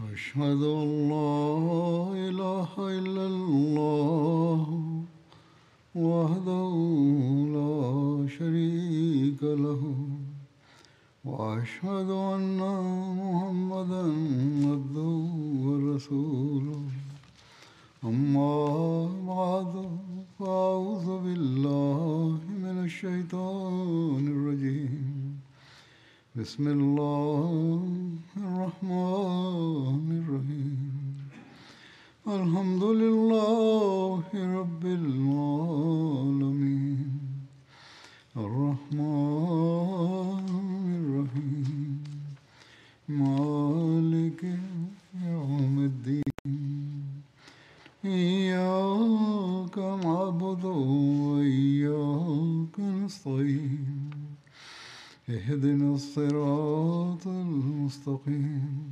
أشهد أن لا إله إلا الله وحده لا شريك له وأشهد أن محمدا عبده ورسوله أما بعد فأعوذ بالله من الشيطان الرجيم بسم الله الرحمن الرحيم الحمد لله رب العالمين الرحمن الرحيم مالك يوم الدين إياك نعبد وإياك نستعين اهدنا الصراط المستقيم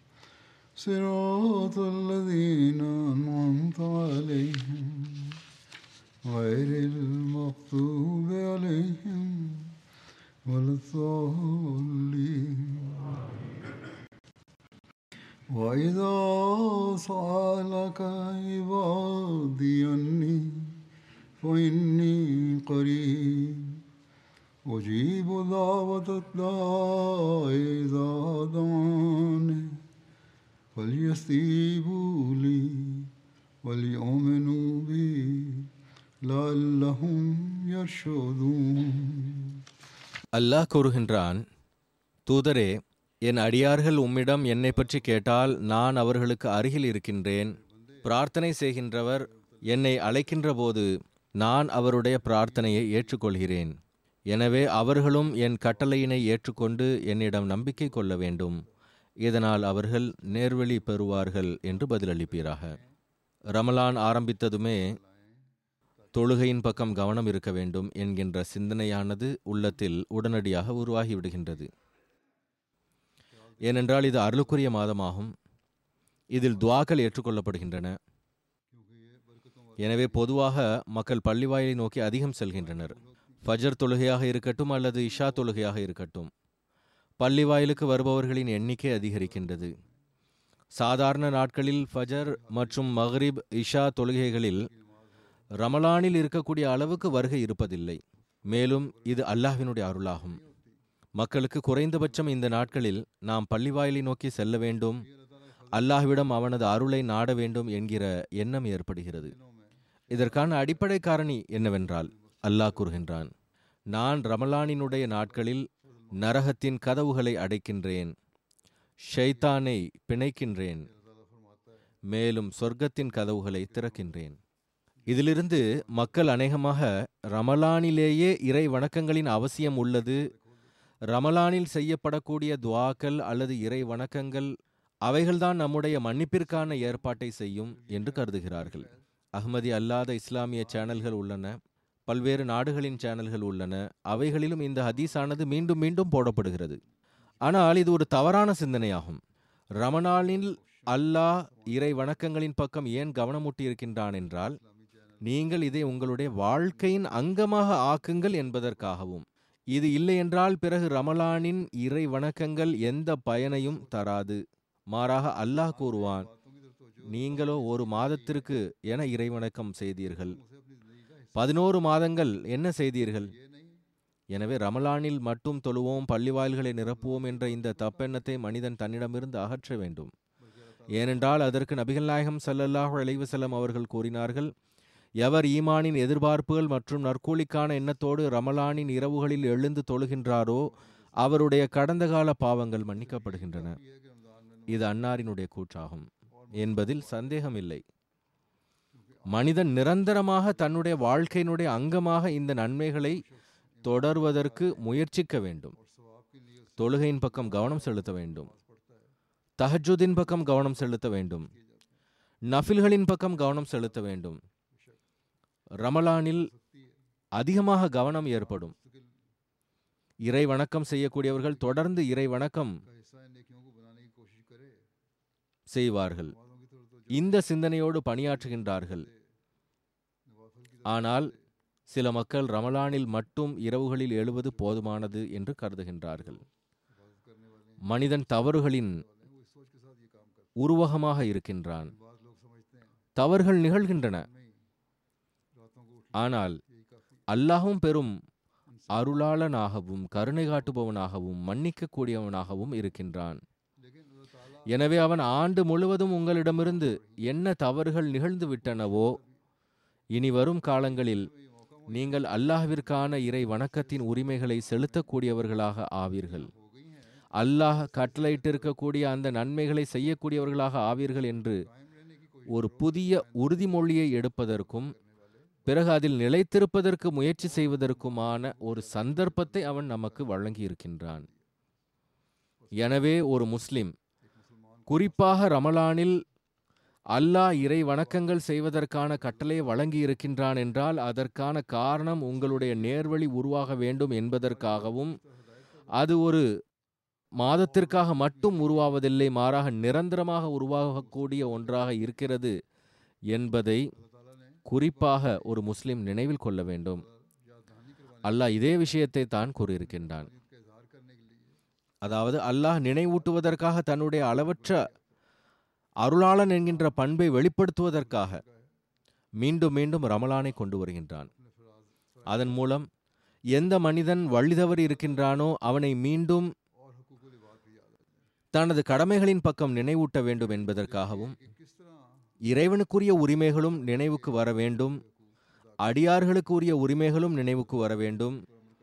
صراط الذين أنعمت عليهم غير المغضوب عليهم ولا الضالين وإذا سألك عبادي عني فإني قريب أجيب دعوة الداع إذا دعاني فليستجيبوا لي وليؤمنوا بي لعلهم يرشدون அல்லாஹ் கூறுகின்றான் தூதரே என் அடியார்கள் உம்மிடம் என்னை பற்றி கேட்டால் நான் அவர்களுக்கு அருகில் இருக்கின்றேன் பிரார்த்தனை செய்கின்றவர் என்னை அழைக்கின்ற போது நான் அவருடைய பிரார்த்தனையை ஏற்றுக்கொள்கிறேன் எனவே அவர்களும் என் கட்டளையினை ஏற்றுக்கொண்டு என்னிடம் நம்பிக்கை கொள்ள வேண்டும் இதனால் அவர்கள் நேர்வழி பெறுவார்கள் என்று பதிலளிப்பீராக ரமலான் ஆரம்பித்ததுமே தொழுகையின் பக்கம் கவனம் இருக்க வேண்டும் என்கின்ற சிந்தனையானது உள்ளத்தில் உடனடியாக உருவாகிவிடுகின்றது ஏனென்றால் இது அருளுக்குரிய மாதமாகும் இதில் துவாக்கள் ஏற்றுக்கொள்ளப்படுகின்றன எனவே பொதுவாக மக்கள் பள்ளிவாயிலை நோக்கி அதிகம் செல்கின்றனர் ஃபஜர் தொழுகையாக இருக்கட்டும் அல்லது இஷா தொழுகையாக இருக்கட்டும் பள்ளி வாயிலுக்கு வருபவர்களின் எண்ணிக்கை அதிகரிக்கின்றது சாதாரண நாட்களில் ஃபஜர் மற்றும் மஹ்ரிப் இஷா தொழுகைகளில் ரமலானில் இருக்கக்கூடிய அளவுக்கு வருகை இருப்பதில்லை மேலும் இது அல்லாஹ்வினுடைய அருளாகும் மக்களுக்கு குறைந்தபட்சம் இந்த நாட்களில் நாம் பள்ளிவாயிலை நோக்கி செல்ல வேண்டும் அல்லாஹ்விடம் அவனது அருளை நாட வேண்டும் என்கிற எண்ணம் ஏற்படுகிறது இதற்கான அடிப்படை காரணி என்னவென்றால் அல்லாஹ் கூறுகின்றான் நான் ரமலானினுடைய நாட்களில் நரகத்தின் கதவுகளை அடைக்கின்றேன் ஷைத்தானை பிணைக்கின்றேன் மேலும் சொர்க்கத்தின் கதவுகளை திறக்கின்றேன் இதிலிருந்து மக்கள் அநேகமாக ரமலானிலேயே இறை வணக்கங்களின் அவசியம் உள்ளது ரமலானில் செய்யப்படக்கூடிய துவாக்கள் அல்லது இறை வணக்கங்கள் அவைகள்தான் நம்முடைய மன்னிப்பிற்கான ஏற்பாட்டை செய்யும் என்று கருதுகிறார்கள் அகமதி அல்லாத இஸ்லாமிய சேனல்கள் உள்ளன பல்வேறு நாடுகளின் சேனல்கள் உள்ளன அவைகளிலும் இந்த ஹதீஸானது மீண்டும் மீண்டும் போடப்படுகிறது ஆனால் இது ஒரு தவறான சிந்தனையாகும் ரமணானில் அல்லாஹ் இறை வணக்கங்களின் பக்கம் ஏன் கவனமூட்டி இருக்கின்றான் என்றால் நீங்கள் இதை உங்களுடைய வாழ்க்கையின் அங்கமாக ஆக்குங்கள் என்பதற்காகவும் இது இல்லை என்றால் பிறகு ரமலானின் இறை வணக்கங்கள் எந்த பயனையும் தராது மாறாக அல்லாஹ் கூறுவான் நீங்களோ ஒரு மாதத்திற்கு என இறைவணக்கம் செய்தீர்கள் பதினோரு மாதங்கள் என்ன செய்தீர்கள் எனவே ரமலானில் மட்டும் தொழுவோம் பள்ளிவாயில்களை நிரப்புவோம் என்ற இந்த தப்பெண்ணத்தை மனிதன் தன்னிடமிருந்து அகற்ற வேண்டும் ஏனென்றால் அதற்கு நபிகள் நாயகம் சல்லல்லாஹு அலைவசல்லம் அவர்கள் கூறினார்கள் எவர் ஈமானின் எதிர்பார்ப்புகள் மற்றும் நற்கூலிக்கான எண்ணத்தோடு ரமலானின் இரவுகளில் எழுந்து தொழுகின்றாரோ அவருடைய கடந்த கால பாவங்கள் மன்னிக்கப்படுகின்றன இது அன்னாரினுடைய கூற்றாகும் என்பதில் சந்தேகமில்லை மனிதன் நிரந்தரமாக தன்னுடைய வாழ்க்கையினுடைய அங்கமாக இந்த நன்மைகளை தொடர்வதற்கு முயற்சிக்க வேண்டும் தொழுகையின் பக்கம் கவனம் செலுத்த வேண்டும் தஹஜுதின் பக்கம் கவனம் செலுத்த வேண்டும் நஃபில்களின் பக்கம் கவனம் செலுத்த வேண்டும் ரமலானில் அதிகமாக கவனம் ஏற்படும் இறை வணக்கம் செய்யக்கூடியவர்கள் தொடர்ந்து இறை வணக்கம் செய்வார்கள் இந்த சிந்தனையோடு பணியாற்றுகின்றார்கள் ஆனால் சில மக்கள் ரமலானில் மட்டும் இரவுகளில் எழுவது போதுமானது என்று கருதுகின்றார்கள் மனிதன் தவறுகளின் உருவகமாக இருக்கின்றான் बात लोग समझते हैं தவறுகள் நிகழ்கின்றன नहीं रातों को ஆனால் यही काफी அல்லாஹும் பெரும் அருளாளனாகவும் கருணை காட்டுபவனாகவும் மன்னிக்கக்கூடியவனாகவும் இருக்கின்றான் लेकिन अल्लाह ताला எனவே அவன் ஆண்டு முழுவதும் உங்களிடமிருந்து என்ன தவறுகள் நிகழ்ந்து விட்டனவோ இனி வரும் காலங்களில் நீங்கள் அல்லாஹ்விற்கான இறை வணக்கத்தின் உரிமைகளை செலுத்தக்கூடியவர்களாக ஆவீர்கள் हो गई हैं அல்லாஹ் கட்டளையிட்டிருக்கக்கூடிய அந்த நன்மைகளை செய்யக்கூடியவர்களாக ஆவீர்கள் என்று टाइम लेने की कोई ஒரு புதிய உறுதிமொழியை எடுப்பதற்கும் பிறகு அதில் நிலைத்திருப்பதற்கு முயற்சி செய்வதற்குமான ஒரு சந்தர்ப்பத்தை அவன் நமக்கு வழங்கி இருக்கின்றான் எனவே ஒரு முஸ்லிம் குறிப்பாக ரமலானில் அல்லாஹ் இறை வணக்கங்கள் செய்வதற்கான கட்டளையை வழங்கி இருக்கின்றான் என்றால் அதற்கான காரணம் உங்களுடைய நேர்வழி உருவாக வேண்டும் என்பதற்காகவும் அது ஒரு மாதத்திற்காக மட்டும் உருவாவதில்லை மாறாக நிரந்தரமாக உருவாகக்கூடிய ஒன்றாக இருக்கிறது என்பதை குறிப்பாக ஒரு முஸ்லிம் நினைவில் கொள்ள வேண்டும் அல்லாஹ் இதே விஷயத்தை தான் கூறியிருக்கின்றான் का इजहार करने के लिए அதாவது அல்லாஹ் நினைவூட்டுவதற்காக தன்னுடைய அளவற்ற அருளாளன் என்கின்ற பண்பை வெளிப்படுத்துவதற்காக மீண்டும் மீண்டும் ரமலானை கொண்டு வருகின்றான் அதன் மூலம் எந்த மனிதன் வழி தவறி இருக்கின்றானோ அவனை மீண்டும் और हकूकुल इबाद भी याद आ जाए தனது கடமைகளின் பக்கம் நினைவூட்ட வேண்டும் என்பதற்காகவும் कि किस तरह இறைவனுக்குரிய உரிமைகளும் நினைவுக்கு வர வேண்டும் அடியார்களுக்கு உரிய உரிமைகளும் நினைவுக்கு வர வேண்டும்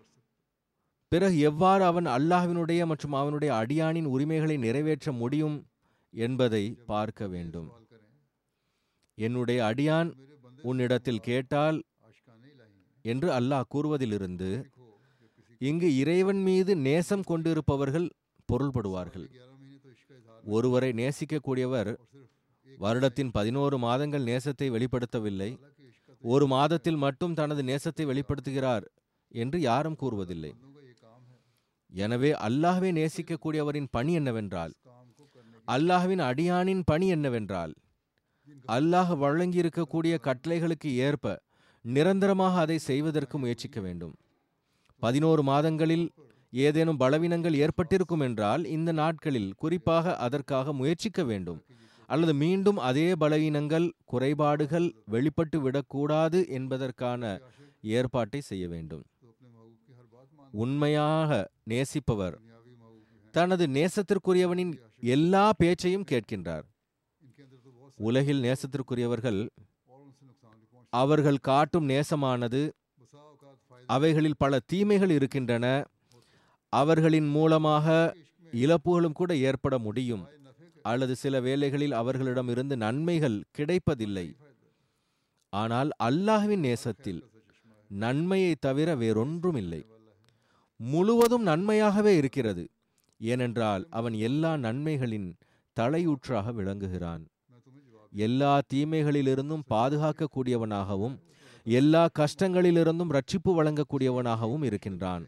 பிறகு எவ்வாறு அவன் அல்லாஹ்வினுடைய மற்றும் அவனுடைய அடியானின் உரிமைகளை நிறைவேற்ற முடியும் என்பதை பார்க்க வேண்டும் सवाल करें என்னுடைய அடியான் मेरे बंदे உன்னிடத்தில் கேட்டால் आशिकाने इलाही हैं என்று அல்லாஹ் கூறுவதிலிருந்து देखो जब किसी இங்கு இறைவன் மீது நேசம் கொண்டிருப்பவர்கள் பொருள்படுவார்கள் ग्यारह महीने तो इश्क का इजहार ஒருவரை நேசிக்கக்கூடியவர் और सिर्फ एक வருடத்தின் பதினோரு மாதங்கள் நேசத்தை வெளிப்படுத்தவில்லை हालांकि इश्क का ஒரு மாதத்தில் மட்டும் தனது நேசத்தை வெளிப்படுத்துகிறார் என்று யாரும் கூறுவதில்லை बंदों का ये काम है எனவே அல்லாஹ்வை நேசிக்கக்கூடியவரின் பணி என்னவென்றால் काम को करने அல்லாஹ்வின் அடியானின் பணி என்னவென்றால் அல்லாஹ் வழங்கியிருக்கக்கூடிய கட்டளைகளுக்கு ஏற்ப நிரந்தரமாக அதை செய்வதற்கு முயற்சிக்க வேண்டும் பதினோரு மாதங்களில் ஏதேனும் பலவீனங்கள் ஏற்பட்டிருக்கும் என்றால் இந்த நாட்களில் குறிப்பாக அதற்காக முயற்சிக்க வேண்டும் அல்லது மீண்டும் அதே பலவீனங்கள் குறைபாடுகள் வெளிப்பட்டு விடக்கூடாது என்பதற்கான ஏற்பாட்டை செய்ய வேண்டும் तो अपने महबूब की हर बात मान உண்மையாக நேசிப்பவர் दुनियावी महबूब भी हैं தனது நேசத்திற்குரியவனின் எல்லா பேச்சையும் கேட்கின்றார் इनके अंदर तो बहुत உலகில் நேசத்திற்குரியவர்கள் और उनसे नुकसान भी पहुंच அவர்கள் காட்டும் நேசமானது बसा औकात फायदा அவைகளில் பல தீமைகள் இருக்கின்றன அவர்களின் மூலமாக இழப்புகளும் கூட ஏற்பட முடியும் नफे के அல்லது சில வேளைகளில் அவர்களிடமிருந்து நன்மைகள் கிடைப்பதில்லை ஆனால் அல்லாஹ்வின் நேசத்தில் நன்மையை தவிர வேறொன்றும் இல்லை முழுவதும் நன்மையாகவே இருக்கிறது ஏனென்றால் அவன் எல்லா நன்மைகளின் தலையூற்றாக விளங்குகிறான் मैं तुम्हें जवाब எல்லா தீமைகளிலிருந்தும் பாதுகாக்கக்கூடியவனாகவும் எல்லா கஷ்டங்களிலிருந்தும் ரட்சிப்பு வழங்கக்கூடியவனாகவும் இருக்கின்றான்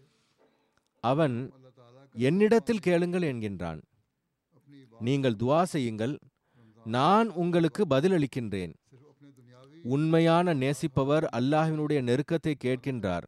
அவன் अल्लाह ताला का என்னிடத்தில் கேளுங்கள் என்கின்றான் अपनी बात நீங்கள் துவா செய்யுங்கள் நான் உங்களுக்கு பதிலளிக்கின்றேன் सिर्फ अपने दुनियावी உண்மையான நேசிப்பவர் அல்லாஹ்வினுடைய நெருக்கத்தை கேட்கின்றார்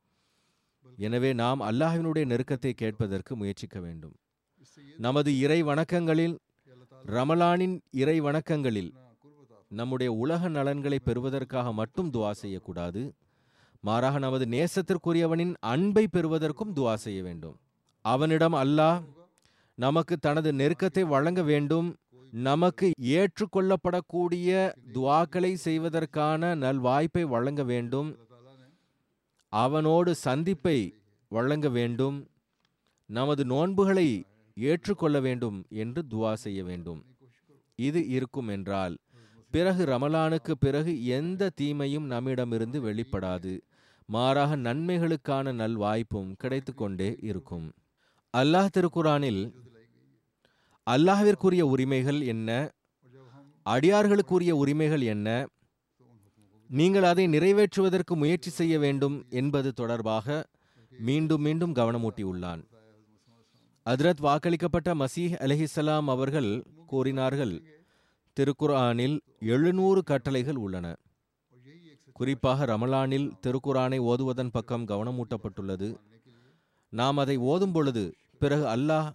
எனவே நாம் அல்லாஹ்வினுடைய நெருக்கத்தை கேட்பதற்கு முயற்சிக்க வேண்டும் इससे ये நமது இறை வணக்கங்களில் कि अल्लाह ताला ரமலானின் இறை வணக்கங்களில் अपना कुर्ब अता நம்முடைய உலக நலன்களை பெறுவதற்காக மட்டும் துவா செய்யக்கூடாது மாறாக நமது நேசத்திற்குரியவனின் அன்பை பெறுவதற்கும் துவா செய்ய வேண்டும் அவனிடம் அல்லாஹ் நமக்கு தனது நெருக்கத்தை வழங்க வேண்டும் நமக்கு ஏற்றுக்கொள்ளப்படக்கூடிய துவாக்களை செய்வதற்கான நல்வாய்ப்பை வழங்க வேண்டும் अल्लाह ताला ने அவனோடு சந்திப்பை வழங்க வேண்டும் நமது நோன்புகளை ஏற்றுக்கொள்ள வேண்டும் என்று துவா செய்ய வேண்டும் இது இருக்கும் என்றால் பிறகு ரமலானுக்கு பிறகு எந்த தீமையும் நம்மிடமிருந்து வெளிப்படாது மாறாக நன்மைகளுக்கான நல்வாய்ப்பும் கிடைத்து கொண்டே இருக்கும் அல்லாஹ் திருக்குரானில் அல்லாஹ்விற்குரிய உரிமைகள் என்ன और जब हम அடியார்களுக்குரிய உரிமைகள் என்ன நீங்கள் அதை நிறைவேற்றுவதற்கு முயற்சி செய்ய வேண்டும் என்பது தொடர்பாக மீண்டும் மீண்டும் கவனமூட்டியுள்ளான் ஹஜ்ரத் வாக்களிக்கப்பட்ட மசீஹ் அலிஹிசலாம் அவர்கள் கூறினார்கள் திருக்குர்ஆனில் எழுநூறு கட்டளைகள் உள்ளன और यही एक सच्ची குறிப்பாக ரமலானில் திருக்குரானை ஓதுவதன் பக்கம் கவனமூட்டப்பட்டுள்ளது நாம் அதை ஓதும் பொழுது பிறகு அல்லாஹ்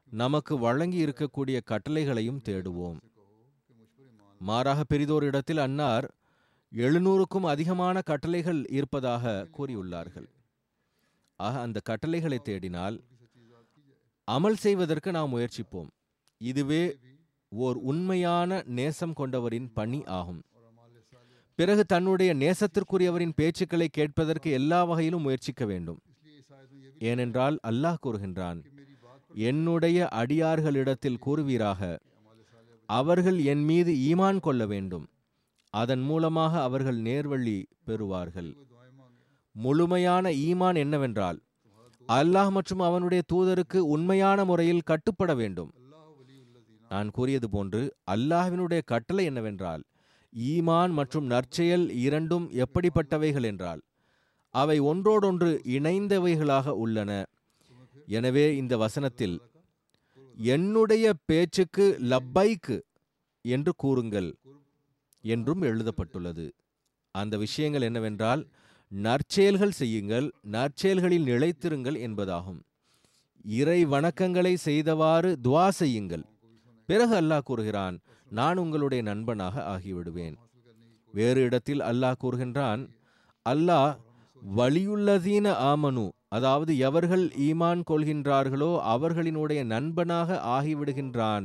நமக்கு வழங்கி இருக்கக்கூடிய கட்டளைகளையும் தேடுவோம் மாறாக பெரிதோர் இடத்தில் அன்னார் எழுநூறுக்கும் அதிகமான கட்டளைகள் இருப்பதாக கூறியுள்ளார்கள் ஆக அந்த கட்டளைகளை தேடினால் அமல் செய்வதற்கு நாம் முயற்சிப்போம் இதுவே ஓர் உண்மையான நேசம் கொண்டவரின் பணி ஆகும் பிறகு தன்னுடைய நேசத்திற்குரியவரின் பேச்சுக்களை கேட்பதற்கு எல்லா வகையிலும் முயற்சிக்க வேண்டும் ஏனென்றால் அல்லாஹ் கூறுகின்றான் என்னுடைய அடியார்களிடத்தில் கூறுவீராக அவர்கள் என் மீது ஈமான் கொள்ள வேண்டும் அதன் மூலமாக அவர்கள் நேர்வழி பெறுவார்கள் முழுமையான ஈமான் என்னவென்றால் அல்லாஹ் மற்றும் அவனுடைய தூதருக்கு உண்மையான முறையில் கட்டுப்பட வேண்டும் நான் கூறியது போன்று அல்லாஹ்வினுடைய கட்டளை என்னவென்றால் ஈமான் மற்றும் நற்செயல் இரண்டும் எப்படிப்பட்டவைகள் என்றால் அவை ஒன்றோடொன்று இணைந்தவைகளாக உள்ளன எனவே இந்த வசனத்தில் என்னுடைய பேச்சுக்கு லப்பைக்கு என்று கூறுங்கள் என்றும் எழுதப்பட்டுள்ளது அந்த விஷயங்கள் என்னவென்றால் நற்செயல்கள் செய்யுங்கள் நற்செயல்களில் நிலைத்திருங்கள் என்பதாகும் இறை வணக்கங்களை செய்தவாறு துவா செய்யுங்கள் பிறகு அல்லாஹ் கூறுகிறான் நான் உங்களுடைய நண்பனாக ஆகிவிடுவேன் வேறு இடத்தில் அல்லாஹ் கூறுகின்றான் அல்லாஹ் வலியுள்ளதீன ஆமனு அதாவது எவர்கள் ஈமான் கொள்கின்றார்களோ அவர்களினுடைய நண்பனாக ஆகிவிடுகின்றான்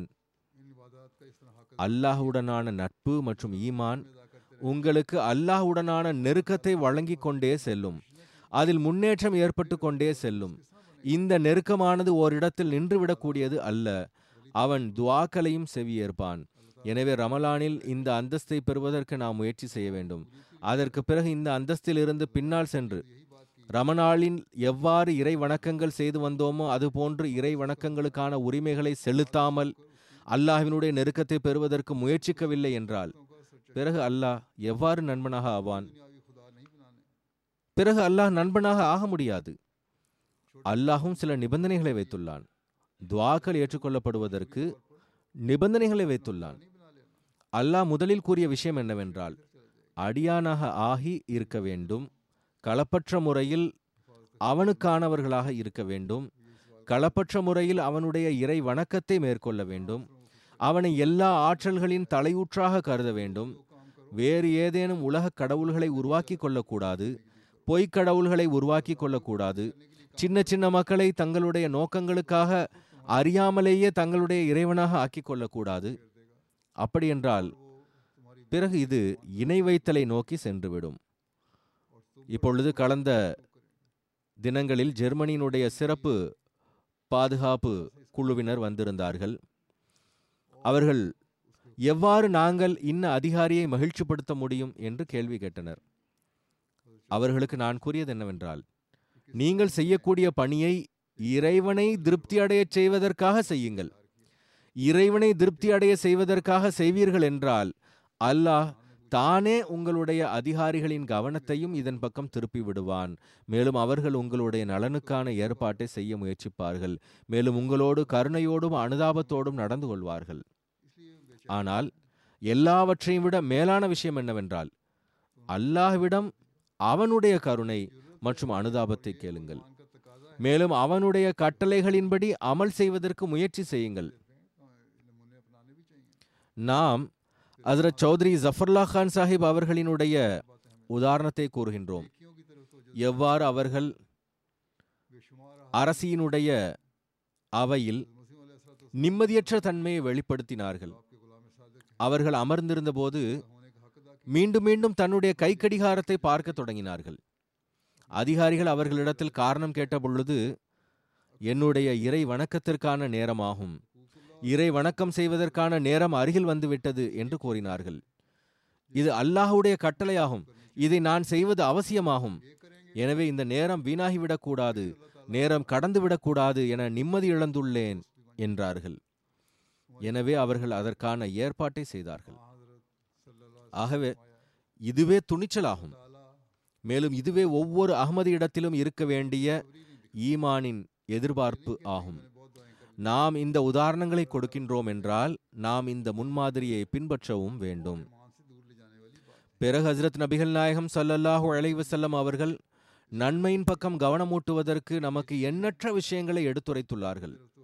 அல்லாஹுடனான நட்பு மற்றும் ஈமான் உங்களுக்கு அல்லாஹுடனான நெருக்கத்தை வழங்கிக் கொண்டே செல்லும் அதில் முன்னேற்றம் ஏற்பட்டு கொண்டே செல்லும் இந்த நெருக்கமானது ஓரிடத்தில் நின்றுவிடக்கூடியது அல்ல அவன் துவாக்களையும் செவியேற்பான் எனவே ரமலானில் இந்த அந்தஸ்தை பெறுவதற்கு நாம் முயற்சி செய்ய வேண்டும் அதற்கு பிறகு இந்த அந்தஸ்தில் இருந்து பின்னால் சென்று ரமணாலின் எவ்வாறு இறை வணக்கங்கள் செய்து வந்தோமோ அதுபோன்று இறை வணக்கங்களுக்கான உரிமைகளை செலுத்தாமல் அல்லாஹ்வினுடைய நெருக்கத்தை பெறுவதற்கு முயற்சிக்கவில்லை என்றால் பிறகு அல்லாஹ் எவ்வாறு நண்பனாக ஆவான் பிறகு அல்லாஹ் நண்பனாக ஆக முடியாது அல்லாஹும் சில நிபந்தனைகளை வைத்துள்ளான் துவாக்கள் ஏற்றுக்கொள்ளப்படுவதற்கு நிபந்தனைகளை வைத்துள்ளான் அல்லாஹ் முதலில் கூறிய விஷயம் என்னவென்றால் அடியானாக ஆகி இருக்க வேண்டும் களப்பற்ற முறையில் அவனுக்கானவர்களாக இருக்க வேண்டும் களப்பற்ற முறையில் அவனுடைய இறை வணக்கத்தை மேற்கொள்ள வேண்டும் அவனை எல்லா ஆற்றல்களின் தலையூற்றாக கருத வேண்டும் வேறு ஏதேனும் உலக கடவுள்களை உருவாக்கி கொள்ளக்கூடாது பொய்க் கடவுள்களை உருவாக்கி கொள்ளக்கூடாது சின்ன சின்ன மக்களை தங்களுடைய நோக்கங்களுக்காக அறியாமலேயே தங்களுடைய இறைவனாக ஆக்கிக் கொள்ளக்கூடாது அப்படியென்றால் பிறகு இது இணை வைத்தலை நோக்கி சென்றுவிடும் இப்பொழுது கடந்த தினங்களில் ஜெர்மனியினுடைய சிறப்பு பாதுகாப்பு குழுவினர் வந்திருந்தார்கள் அவர்கள் எவ்வாறு நாங்கள் இன்ன அதிகாரியை மகிழ்ச்சிப்படுத்த முடியும் என்று கேள்வி கேட்டனர் அவர்களுக்கு நான் கூறியது என்னவென்றால் நீங்கள் செய்யக்கூடிய பணியை இறைவனை திருப்தி அடையச் செய்வதற்காக செய்யுங்கள் இறைவனை திருப்தி அடைய செய்வதற்காக செய்வீர்கள் என்றால் அல்லாஹ் தானே உங்களுடைய அதிகாரிகளின் கவனத்தையும் இதன் பக்கம் திருப்பி விடுவான் மேலும் அவர்கள் உங்களுடைய நலனுக்கான ஏற்பாட்டை செய்ய முயற்சிப்பார்கள் மேலும் உங்களோடு கருணையோடும் அனுதாபத்தோடும் நடந்து கொள்வார்கள் ஆனால் எல்லாவற்றையும் விட மேலான விஷயம் என்னவென்றால் அல்லாஹ்விடம் அவனுடைய கருணை மற்றும் அனுதாபத்தை கேளுங்கள் மேலும் அவனுடைய கட்டளைகளின்படி அமல் செய்வதற்கு முயற்சி செய்யுங்கள் நாம் ஹசரத் சௌத்ரி ஜஃபர்லா கான் சாஹிப் அவர்களினுடைய உதாரணத்தை கூறுகின்றோம் எவ்வாறு அவர்கள் அரசியினுடைய அவையில் நிம்மதியற்ற தன்மையை வெளிப்படுத்தினார்கள் அவர்கள் அமர்ந்திருந்தபோது மீண்டும் மீண்டும் தன்னுடைய கைக்கடிகாரத்தை பார்க்க தொடங்கினார்கள் அதிகாரிகள் அவர்களிடத்தில் காரணம் கேட்ட பொழுது என்னுடைய இறை வணக்கத்திற்கான நேரமாகும் இறை வணக்கம் செய்வதற்கான நேரம் அருகில் வந்துவிட்டது என்று கூறினார்கள் இது அல்லாஹுடைய கட்டளையாகும் இதை நான் செய்வது அவசியமாகும் எனவே இந்த நேரம் வீணாகிவிடக்கூடாது நேரம் கடந்துவிடக்கூடாது என நிம்மதி இழந்துள்ளேன் என்றார்கள் எனவே அவர்கள் அதற்கான ஏற்பாட்டை செய்தார்கள் ஆகவே இதுவே துணிச்சலாகும் மேலும் இதுவே ஒவ்வொரு அகமது இடத்திலும் இருக்க வேண்டிய ஈமானின் எதிர்பார்ப்பு ஆகும் நாம் இந்த உதாரணங்களை கொடுக்கின்றோம் என்றால் நாம் இந்த முன்மாதிரியை பின்பற்றவும் வேண்டும் பிறகு ஹசரத் நபிகள் நாயகம் சல்லல்லாஹு அலைஹி வஸல்லம் அவர்கள் நன்மையின் பக்கம் கவனமூட்டுவதற்கு நமக்கு எண்ணற்ற விஷயங்களை எடுத்துரைத்துள்ளார்கள்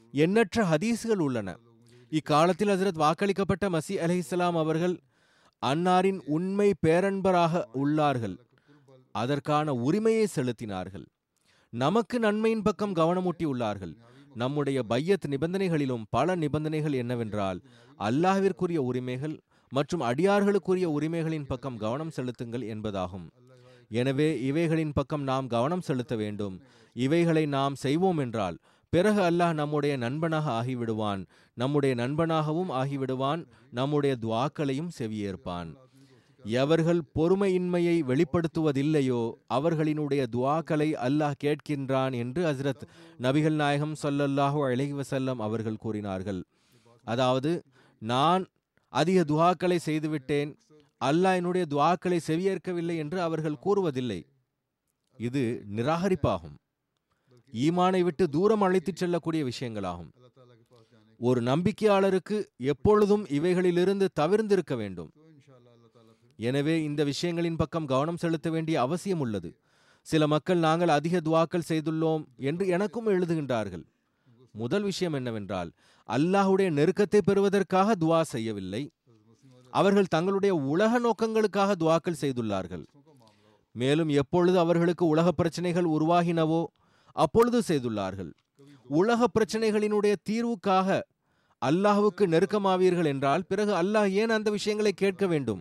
எண்ணற்ற ஹதீஸ்கள் உள்ளன இக்காலத்தில் ஹசரத் வாக்களிக்கப்பட்ட மசி அலைஹிஸ்ஸலாம் அவர்கள் அன்னாரின் உண்மை பேரன்பராக உள்ளார்கள் அதற்கான உரிமையை செலுத்தினார்கள் நமக்கு நன்மையின் பக்கம் கவனமூட்டி உள்ளார்கள் நம்முடைய பையத் நிபந்தனைகளிலும் பல நிபந்தனைகள் என்னவென்றால் அல்லாஹ்விற்குரிய உரிமைகள் மற்றும் அடியார்களுக்குரிய உரிமைகளின் பக்கம் கவனம் செலுத்துங்கள் என்பதாகும் எனவே இவைகளின் பக்கம் நாம் கவனம் செலுத்த வேண்டும் இவைகளை நாம் செய்வோம் என்றால் பிறகு அல்லாஹ் நம்முடைய நண்பனாக ஆகிவிடுவான் நம்முடைய நண்பனாகவும் ஆகிவிடுவான் நம்முடைய துவாக்களையும் செவியேற்பான் எவர்கள் பொறுமையின்மையை வெளிப்படுத்துவதில்லையோ அவர்களினுடைய துவாக்களை அல்லாஹ் கேட்கின்றான் என்று ஹஸ்ரத் நபிகள் நாயகம் ஸல்லல்லாஹு அலைஹி வஸல்லம் அவர்கள் கூறினார்கள் அதாவது நான் அதிக துவாக்களை செய்துவிட்டேன் அல்லாஹ் என்னுடைய துவாக்களை செவியேற்கவில்லை என்று அவர்கள் கூறுவதில்லை இது நிராகரிப்பாகும் ஈமானை விட்டு தூரம் அழைத்துச் செல்லக்கூடிய விஷயங்களாகும் अल्लाह ताला के पास जाने ஒரு நம்பிக்கையாளருக்கு எப்பொழுதும் இவைகளிலிருந்து தவிர்ந்திருக்க வேண்டும் तो इंशाल्लाह अल्लाह ताला फिर எனவே இந்த விஷயங்களின் பக்கம் கவனம் செலுத்த வேண்டிய அவசியம் உள்ளது சில மக்கள் நாங்கள் அதிக துவாக்கள் செய்துள்ளோம் என்று எனக்கும் எழுதுகின்றார்கள் முதல் விஷயம் என்னவென்றால் அல்லாஹ்வுடைய நெருக்கத்தை பெறுவதற்காக துவா செய்யவில்லை அவர்கள் தங்களுடைய உலக நோக்கங்களுக்காக துவாக்கள் செய்துள்ளார்கள் மேலும் எப்பொழுது அவர்களுக்கு உலக பிரச்சனைகள் உருவாகினவோ அப்பொழுது செய்துள்ளார்கள் உலக பிரச்சனைகளினுடைய தீர்வுக்காக அல்லாஹ்வுக்கு நெருக்கமாவீர்கள் என்றால் பிறகு அல்லாஹ் ஏன் அந்த விஷயங்களை கேட்க வேண்டும்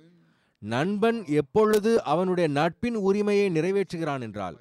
நண்பன் எப்பொழுது அவனுடைய நட்பின் உரிமையை நிறைவேற்றுகிறான் என்றால்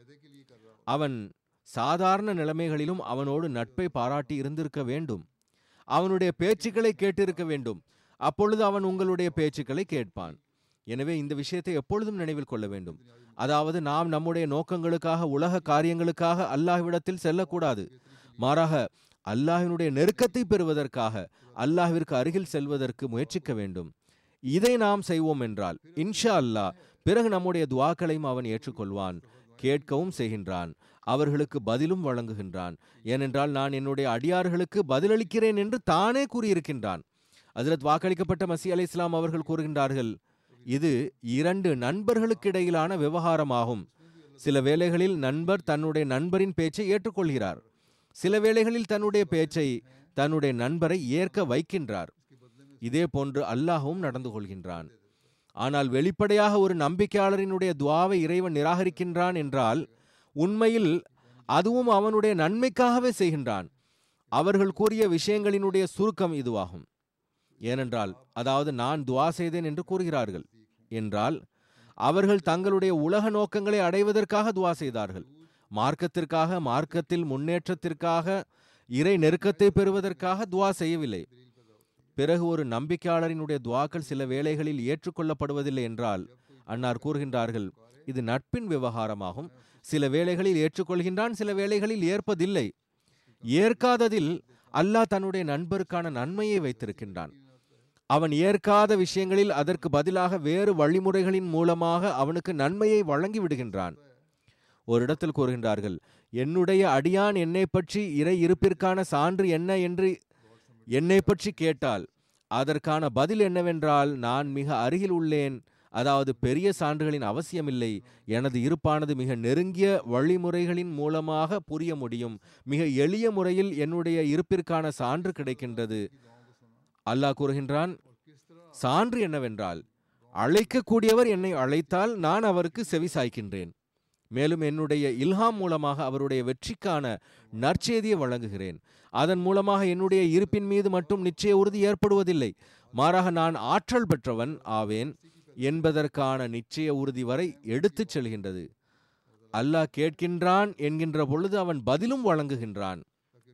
அவன் சாதாரண நிலைமைகளிலும் அவனோடு நட்பை பாராட்டி இருந்திருக்க வேண்டும் அவனுடைய பேச்சுக்களை கேட்டிருக்க வேண்டும் அப்பொழுது அவன் உங்களுடைய பேச்சுக்களை கேட்பான் எனவே இந்த விஷயத்தை எப்பொழுதும் நினைவில் கொள்ள வேண்டும் அதாவது நாம் நம்முடைய நோக்கங்களுக்காக உலக காரியங்களுக்காக அல்லாஹ்விடத்தில் செல்லக்கூடாது மாறாக அல்லாஹ்வினுடைய நெருக்கத்தை பெறுவதற்காக அல்லாஹ்விற்கு அருகில் செல்வதற்கு முயற்சிக்க வேண்டும் இதை நாம் செய்வோம் என்றால் இன்ஷா அல்லாஹ் பிறகு நம்முடைய துவாக்களையும் அவன் ஏற்றுக்கொள்வான் கேட்கவும் செய்கின்றான் அவர்களுக்கு பதிலும் வழங்குகின்றான் ஏனென்றால் நான் என்னுடைய அடியார்களுக்கு பதிலளிக்கிறேன் என்று தானே கூறியிருக்கின்றான் ஹஜரத் வாக்களிக்கப்பட்ட மசி அலை இஸ்லாம் அவர்கள் கூறுகின்றார்கள் இது இரண்டு நண்பர்களுக்கு இடையிலான விவகாரமாகும் சில வேளைகளில் நண்பர் தன்னுடைய நண்பரின் பேச்சை ஏற்றுக்கொள்கிறார் சில வேளைகளில் தன்னுடைய பேச்சை தன்னுடைய நண்பரை ஏற்க வைக்கின்றார் இதே போன்று அல்லாஹ்வும் நடந்து கொள்கின்றான் ஆனால் வெளிப்படையாக ஒரு நம்பிக்கையாளரினுடைய துவாவை இறைவன் நிராகரிக்கின்றான் என்றால் உண்மையில் அதுவும் அவனுடைய நன்மைக்காகவே செய்கின்றான் அவர்கள் கூறிய விஷயங்களினுடைய சுருக்கம் இதுவாகும் ஏனென்றால் அதாவது நான் துவா செய்தேன் என்று கூறுகிறார்கள் என்றால் அவர்கள் தங்களுடைய உலக நோக்கங்களை அடைவதற்காக துவா செய்தார்கள் மார்க்கத்திற்காக மார்க்கத்தில் முன்னேற்றத்திற்காக இறை நெருக்கத்தை பெறுவதற்காக துவா செய்யவில்லை பிறகு ஒரு நம்பிக்கையாளரினுடைய துவாக்கள் சில வேளைகளில் ஏற்றுக்கொள்ளப்படுவதில்லை என்றால் அன்னார் கூறுகின்றார்கள் இது நட்பின் விவகாரமாகும் சில வேளைகளில் ஏற்றுக்கொள்கின்றான் சில வேளைகளில் ஏற்பதில்லை ஏற்காததில் அல்லாஹ் தன்னுடைய நண்பருக்கான நன்மையை வைத்திருக்கின்றான் அவன் ஏற்காத விஷயங்களில் அதற்கு பதிலாக வேறு வழிமுறைகளின் மூலமாக அவனுக்கு நன்மையை வழங்கி விடுகின்றான் ஒரு இடத்தில் கூறுகின்றார்கள் என்னுடைய அடியான் என்னை பற்றி இறை இருப்பிற்கான சான்று என்ன என்று என்னை பற்றி கேட்டால் அதற்கான பதில் என்னவென்றால் நான் மிக அருகில் உள்ளேன் அதாவது பெரிய சான்றுகளின் அவசியமில்லை எனது இருப்பானது மிக நெருங்கிய வழிமுறைகளின் மூலமாக புரிய முடியும் மிக எளிய முறையில் என்னுடைய இருப்பிற்கான சான்று கிடைக்கின்றது அல்லாஹ் கூறுகின்றான் சான்று என்னவென்றால் அழைக்கக்கூடியவர் என்னை அழைத்தால் நான் அவருக்கு செவி சாய்க்கின்றேன் மேலும் என்னுடைய இல்ஹாம் மூலமாக அவருடைய வெற்றிக்கான நற்செய்தியை வழங்குகிறேன் அதன் மூலமாக என்னுடைய இருப்பின் மீது மட்டும் நிச்சய உறுதி ஏற்படுவதில்லை மாறாக நான் ஆற்றல் பெற்றவன் ஆவேன் என்பதற்கான நிச்சய உறுதி வரை எடுத்துச் செல்கின்றது அல்லாஹ் கேட்கின்றான் என்கின்ற பொழுது அவன் பதிலும் வழங்குகின்றான்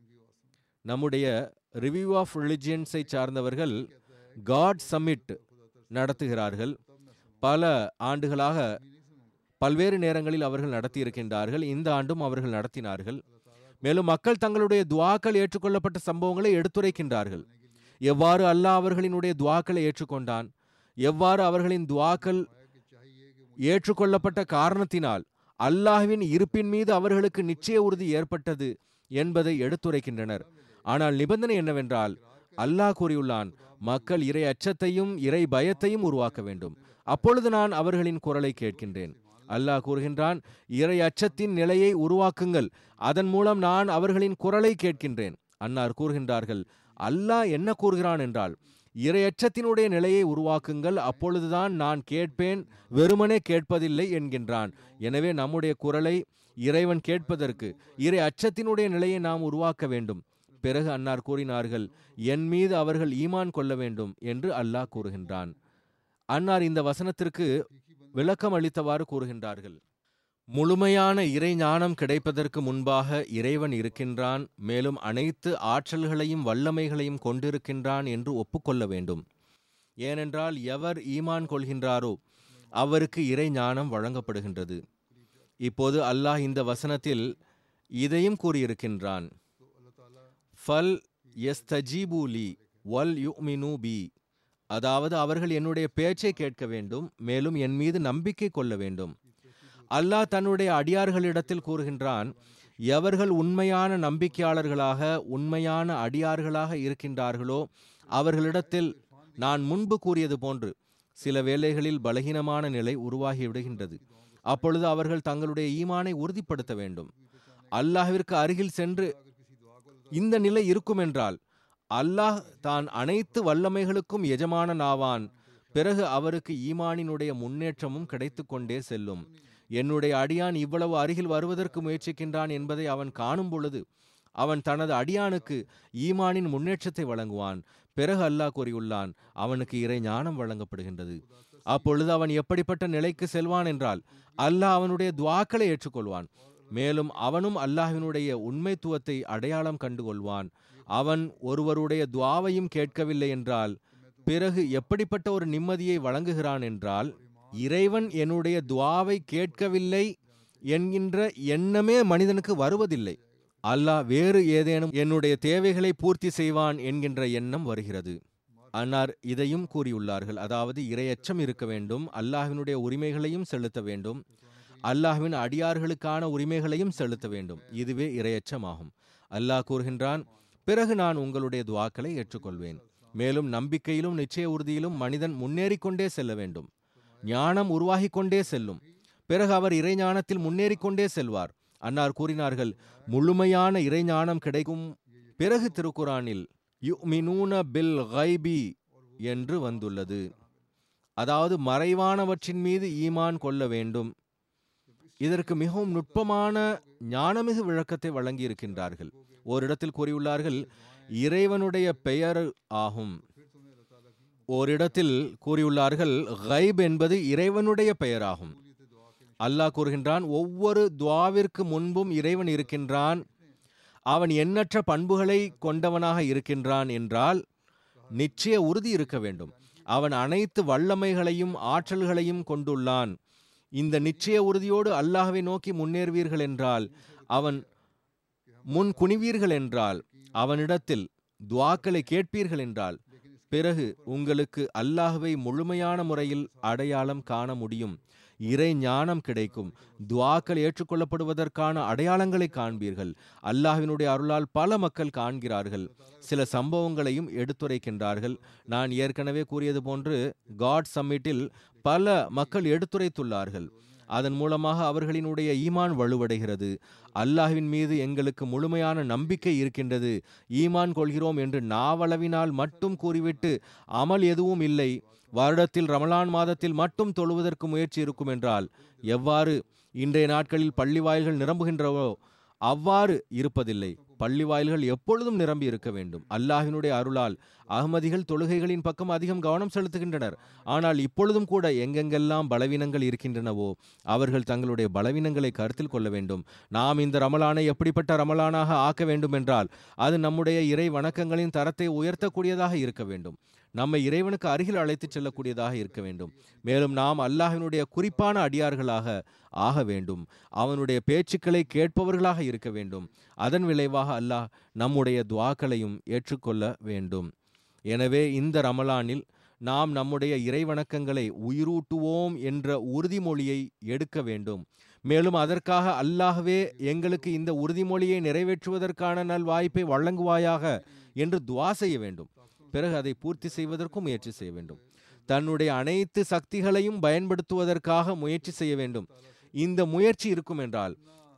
நம்முடைய ரிவ்யூ ஆஃப் ரிலிஜியன்ஸை சார்ந்தவர்கள் காட் சம்மிட் நடத்துகிறார்கள் பல ஆண்டுகளாக பல்வேறு நேரங்களில் அவர்கள் நடத்தியிருக்கின்றார்கள் இந்த ஆண்டும் அவர்கள் நடத்தினார்கள் மேலும் மக்கள் தங்களுடைய துவாக்கள் ஏற்றுக்கொள்ளப்பட்ட சம்பவங்களை எடுத்துரைக்கின்றார்கள் எவ்வாறு அல்லாஹ் அவர்களினுடைய துவாக்களை ஏற்றுக்கொண்டான் எவ்வாறு அவர்களின் துவாக்கள் ஏற்றுக்கொள்ளப்பட்ட காரணத்தினால் அல்லாஹ்வின் இருப்பின் மீது அவர்களுக்கு நிச்சய உறுதி ஏற்பட்டது என்பதை எடுத்துரைக்கின்றனர் ஆனால் நிபந்தனை என்னவென்றால் அல்லாஹ் கூறியுள்ளான் மக்கள் இறை அச்சத்தையும் இறை பயத்தையும் உருவாக்க வேண்டும் அப்பொழுது நான் அவர்களின் குரலை கேட்கின்றேன் அல்லாஹ் கூறுகின்றான் இறை அச்சத்தின் நிலையை உருவாக்குங்கள் அதன் மூலம் நான் அவர்களின் குரலை கேட்கின்றேன் அன்னார் கூறுகின்றார்கள் அல்லாஹ் என்ன கூறுகிறான் என்றால் இரையச்சத்தினுடைய நிலையை உருவாக்குங்கள் அப்பொழுதுதான் நான் கேட்பேன் வெறுமனே கேட்பதில்லை என்கின்றான் எனவே நம்முடைய குரலை இறைவன் கேட்பதற்கு இறை அச்சத்தினுடைய நிலையை நாம் உருவாக்க வேண்டும் பிறகு அன்னார் கூறினார்கள் என் மீது அவர்கள் ஈமான் கொள்ள வேண்டும் என்று அல்லாஹ் கூறுகின்றான் அன்னார் இந்த வசனத்திற்கு விளக்கம் அளித்தவாறு கூறுகின்றார்கள் முழுமையான இறை ஞானம் கிடைப்பதற்கு முன்பாக இறைவன் இருக்கின்றான் மேலும் அனைத்து ஆற்றல்களையும் வல்லமைகளையும் கொண்டிருக்கின்றான் என்று ஒப்புக்கொள்ள வேண்டும் ஏனென்றால் எவர் ஈமான் கொள்கின்றாரோ அவருக்கு இறை ஞானம் வழங்கப்படுகின்றது இப்போது அல்லாஹ் இந்த வசனத்தில் இதையும் கூறியிருக்கின்றான் ஃபல் எஸ்தஜீபூலி வல் யுமினு பி அதாவது அவர்கள் என்னுடைய பேச்சை கேட்க வேண்டும் மேலும் என் மீது நம்பிக்கை கொள்ள வேண்டும் அல்லாஹ் தன்னுடைய அடியார்களிடத்தில் கூறுகின்றான் எவர்கள் உண்மையான நம்பிக்கையாளர்களாக உண்மையான அடியார்களாக இருக்கின்றார்களோ அவர்களிடத்தில் நான் முன்பு கூறியது போன்று சில வேளைகளில் பலகீனமான நிலை உருவாகி விடுகின்றது அப்பொழுது அவர்கள் தங்களுடைய ஈமானை உறுதிப்படுத்த வேண்டும் அல்லாஹ்விற்கு அருகில் சென்று இந்த நிலை இருக்கும் என்றால் அல்லாஹ் தான் அனைத்து வல்லமைகளுக்கும் எஜமானனாவான் பிறகு அவருக்கு ஈமானினுடைய முன்னேற்றமும் கிடைத்து கொண்டே செல்லும் என்னுடைய அடியான் இவ்வளவு அருகில் வருவதற்கு முயற்சிக்கின்றான் என்பதை அவன் காணும் பொழுது அவன் தனது அடியானுக்கு ஈமானின் முன்னேற்றத்தை வழங்குவான் பிறகு அல்லாஹ் கூறியுள்ளான் அவனுக்கு இறை ஞானம் வழங்கப்படுகின்றது அப்பொழுது அவன் எப்படிப்பட்ட நிலைக்கு செல்வான் என்றால் அல்லாஹ் அவனுடைய துவாக்களை ஏற்றுக்கொள்வான் மேலும் அவனும் அல்லாஹ்வினுடைய உண்மைத்துவத்தை அடையாளம் கண்டுகொள்வான் அவன் ஒருவருடைய துவாவையும் கேட்கவில்லை என்றால் பிறகு எப்படிப்பட்ட ஒரு நிம்மதியை வழங்குகிறான் என்றால் இறைவன் என்னுடைய துவாவை கேட்கவில்லை என்கின்ற எண்ணமே மனிதனுக்கு வருவதில்லை அல்லாஹ் வேறு ஏதேனும் என்னுடைய தேவைகளை பூர்த்தி செய்வான் என்கின்ற எண்ணம் வருகிறது அன்னார் இதையும் கூறியுள்ளார்கள் அதாவது இரையச்சம் இருக்க வேண்டும் அல்லாஹ்வினுடைய உரிமைகளையும் செலுத்த வேண்டும் அல்லாஹ்வின் அடியார்களுக்கான உரிமைகளையும் செலுத்த வேண்டும் இதுவே இரையச்சமாகும் அல்லாஹ் கூறுகின்றான் பிறகு நான் உங்களுடைய துவாக்களை ஏற்றுக்கொள்வேன் மேலும் நம்பிக்கையிலும் நிச்சய உறுதியிலும் மனிதன் முன்னேறிக் கொண்டே செல்ல வேண்டும் ஞானம் உருவாகிக் கொண்டே செல்லும் பிறகு அவர் இறைஞானத்தில் முன்னேறிக் கொண்டே செல்வார் அன்னார் கூறினார்கள் முழுமையான இறைஞானம் கிடைக்கும் பிறகு திருக்குரானில் யுமினூன பில் கைபி என்று வந்துள்ளது அதாவது மறைவானவற்றின் மீது ஈமான் கொள்ள வேண்டும் இதற்கு மிகவும் நுட்பமான ஞானமிகு விளக்கத்தை வழங்கியிருக்கின்றார்கள் ஓரிடத்தில் கூறியுள்ளார்கள் இறைவனுடைய பெயர் ஆகும் ஓரிடத்தில் கூறியுள்ளார்கள் கைப் என்பது இறைவனுடைய பெயராகும் அல்லாஹ் கூறுகின்றான் ஒவ்வொரு துவாவிற்கு முன்பும் இறைவன் இருக்கின்றான் அவன் எண்ணற்ற பண்புகளை கொண்டவனாக இருக்கின்றான் என்றால் நிச்சய உறுதி இருக்க வேண்டும் அவன் அனைத்து வல்லமைகளையும் ஆற்றல்களையும் கொண்டுள்ளான் இந்த நிச்சய உறுதியோடு அல்லாஹ்வை நோக்கி முன்னேறுவீர்கள் என்றால் அவன் முன் குனிவீர்கள் என்றால் அவனிடத்தில் துவாக்களை கேட்பீர்கள் என்றால் பிறகு உங்களுக்கு அல்லாஹ்வை முழுமையான முறையில் அடையாளம் காண முடியும் இறை ஞானம் கிடைக்கும் துவாக்கள் ஏற்றுக்கொள்ளப்படுவதற்கான அடையாளங்களை காண்பீர்கள் அல்லாஹ்வினுடைய அருளால் பல மக்கள் காண்கிறார்கள் சில சம்பவங்களையும் எடுத்துரைக்கின்றார்கள் நான் ஏற்கனவே கூறியது போன்று காட் சம்மிட்டில் பல மக்கள் எடுத்துரைத்துள்ளார்கள் அதன் மூலமாக அவர்களினுடைய ஈமான் வலுவடைகிறது அல்லாஹ்வின் மீது எங்களுக்கு முழுமையான நம்பிக்கை இருக்கின்றது ஈமான் கொள்கிறோம் என்று நாவளவினால் மட்டும் கூறிவிட்டு அமல் எதுவும் இல்லை வருடத்தில் ரமலான் மாதத்தில் மட்டும் தொழுவதற்கு முயற்சி இருக்கும் என்றால் எவ்வாறு இன்றைய நாட்களில் பள்ளி வாயில்கள் நிரம்புகின்றவோ அவ்வாறு இருப்பதில்லை பள்ளி வாயில்கள் எப்பொழுதும் நிரம்பி இருக்க வேண்டும் அல்லாஹினுடைய அருளால் அகமதிகள் தொழுகைகளின் பக்கம் அதிகம் கவனம் செலுத்துகின்றனர் ஆனால் இப்பொழுதும் கூட எங்கெங்கெல்லாம் பலவீனங்கள் இருக்கின்றனவோ அவர்கள் தங்களுடைய பலவீனங்களை கருத்தில் கொள்ள வேண்டும் நாம் இந்த ரமலானை எப்படிப்பட்ட ரமலானாக ஆக்க வேண்டும் என்றால் அது நம்முடைய இறை வணக்கங்களின் தரத்தை உயர்த்தக்கூடியதாக இருக்க வேண்டும் நம்மை இறைவனுக்கு அருகில் அழைத்துச் செல்லக்கூடியதாக இருக்க வேண்டும் மேலும் நாம் அல்லாஹினுடைய குறிப்பான அடியார்களாக ஆக வேண்டும் அவனுடைய பேச்சுக்களை கேட்பவர்களாக இருக்க வேண்டும் அதன் விளைவாக அல்லாஹ் நம்முடைய துவாக்களையும் ஏற்றுக்கொள்ள வேண்டும் எனவே இந்த ரமலானில் நாம் நம்முடைய இறை வணக்கங்களை உயிரூட்டுவோம் என்ற உறுதிமொழியை எடுக்க வேண்டும் மேலும் அதற்காக அல்லாஹ்வே எங்களுக்கு இந்த உறுதிமொழியை நிறைவேற்றுவதற்கான நல் வாய்ப்பை வழங்குவாயாக என்று துவா செய்ய வேண்டும் பிறகு அதை பூர்த்தி செய்வதற்கும் முயற்சி செய்ய வேண்டும் தன்னுடைய அனைத்து சக்திகளையும் பயன்படுத்துவதற்காக முயற்சி செய்ய வேண்டும் இந்த முயற்சி இருக்கும் என்றால்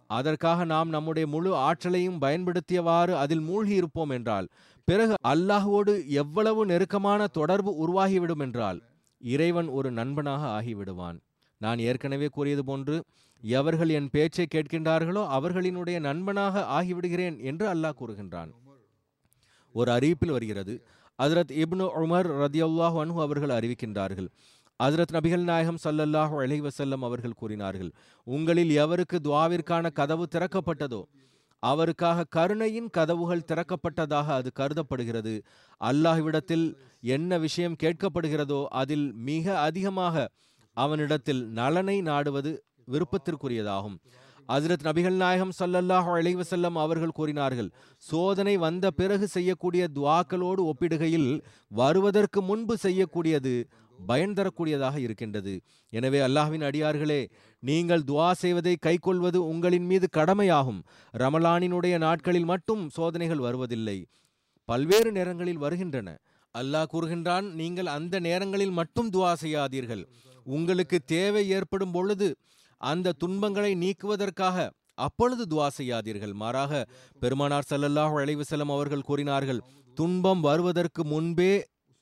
அதற்காக நாம் நம்முடைய முழு ஆற்றலையும் பயன்படுத்தியவாறு அதில் மூழ்கி இருப்போம் என்றால் பிறகு அல்லாஹ்வோடு எவ்வளவு நெருக்கமான தொடர்பு உருவாகிவிடும் என்றால் இறைவன் ஒரு நண்பனாக ஆகிவிடுவான் நான் ஏற்கனவே கூறியது போன்று எவர்கள் என் பேச்சை கேட்கின்றார்களோ அவர்களினுடைய நண்பனாக ஆகிவிடுகிறேன் என்று அல்லாஹ் கூறுகின்றான் ஒரு அறிவிப்பில் வருகிறது ஹஜரத் இப்னு உமர் ரதியுல்லாஹ் அன்ஹு அவர்கள் அறிவிக்கின்றார்கள் ஹஜரத் நபிகள் நாயகம் ஸல்லல்லாஹு அலைஹி வஸல்லம் அவர்கள் கூறினார்கள் உங்களில் எவருக்கு துஆவிற்கான கதவு திறக்கப்பட்டதோ அவருக்காக கருணையின் கதவுகள் திறக்கப்பட்டதாக அது கருதப்படுகிறது அல்லாஹ்விடத்தில் என்ன விஷயம் கேட்கப்படுகிறதோ அதில் மிக அதிகமாக அவனிடத்தில் நலனை நாடுவது விருப்பத்திற்குரியதாகும் ஹஜரத் நபிகள் நாயகம் ஸல்லல்லாஹு அலைஹி வஸல்லம் அவர்கள் கூறினார்கள் சோதனை வந்த பிறகு செய்யக்கூடிய துஆக்களோடு ஒப்பிடுகையில் வருவதற்கு முன்பு செய்யக்கூடியது பயன் தரக்கூடியதாக இருக்கின்றது எனவே அல்லாஹ்வின் அடியார்களே நீங்கள் துஆ செய்வதை கைக்கொள்வது உங்களின் மீது கடமையாகும் ரமலானினுடைய நாட்களில் மட்டும் சோதனைகள் வருவதில்லை பல்வேறு நேரங்களில் வருகின்றன அல்லாஹ் கூறுகின்றான் நீங்கள் அந்த நேரங்களில் மட்டும் துஆ செய்யாதீர்கள் உங்களுக்கு தேவை ஏற்படும் பொழுது அந்த துன்பங்களை நீக்குவதற்காக அப்பொழுது துஆ செய்யாதீர்கள் மாறாக பெருமானார் ஸல்லல்லாஹு அலைஹி வஸல்லம் அவர்கள் கூறினார்கள் துன்பம் வருவதற்கு முன்பே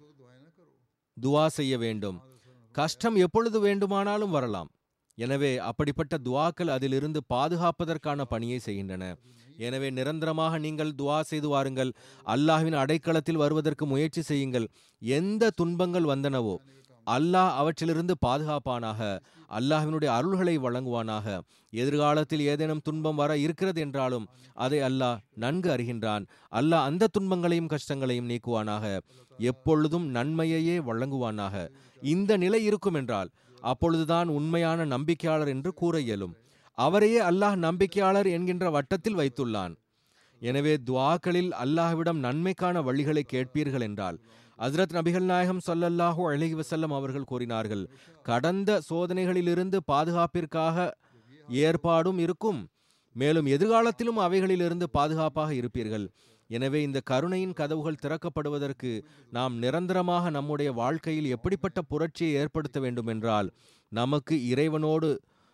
துஆ செய்ய வேண்டும் கஷ்டம் எப்பொழுது வேண்டுமானாலும் வரலாம் எனவே அப்படிப்பட்ட துஆக்கள் அதிலிருந்து பாதுகாப்பதற்கான பணியை செய்கின்றன எனவே நிரந்தரமாக நீங்கள் துஆ செய்து வாருங்கள் அல்லாஹ்வின் அடைக்கலத்தில் வருவதற்கு முயற்சி செய்யுங்கள் எந்த துன்பங்கள் வந்தனவோ அல்லாஹ் அவற்றிலிருந்து பாதுகாப்பானாக அல்லாஹ்வினுடைய அருள்களை வழங்குவானாக எதிர்காலத்தில் ஏதேனும் துன்பம் வர இருக்கிறது என்றாலும் அதை அல்லாஹ் நன்கு அறிகின்றான் அல்லாஹ் அந்த துன்பங்களையும் கஷ்டங்களையும் நீக்குவானாக எப்பொழுதும் நன்மையையே வழங்குவானாக இந்த நிலை இருக்கும் என்றால் அப்பொழுதுதான் உண்மையான நம்பிக்கையாளர் என்று கூற இயலும் அவரையே அல்லாஹ் நம்பிக்கையாளர் என்கின்ற வட்டத்தில் வைத்துள்ளான் எனவே துஆக்களில் அல்லாஹ்விடம் நன்மைக்கான வழிகளை கேட்பீர்கள் என்றால் ஹஜ்ரத் நபிகள் நாயகம் ஸல்லல்லாஹு அலைஹி வஸல்லம் அவர்கள் கூறினார்கள் கடந்த சோதனைகளிலிருந்து பாதுகாப்பிற்காக ஏற்பாடும் இருக்கும் மேலும் எதிர்காலத்திலும் அவைகளிலிருந்து பாதுகாப்பாக இருப்பீர்கள் எனவே இந்த கருணையின் கதவுகள் திறக்கப்படுவதற்கு நாம் நிரந்தரமாக நம்முடைய வாழ்க்கையில் எப்படிப்பட்ட புரட்சியை ஏற்படுத்த வேண்டும் என்றால் நமக்கு இறைவனோடு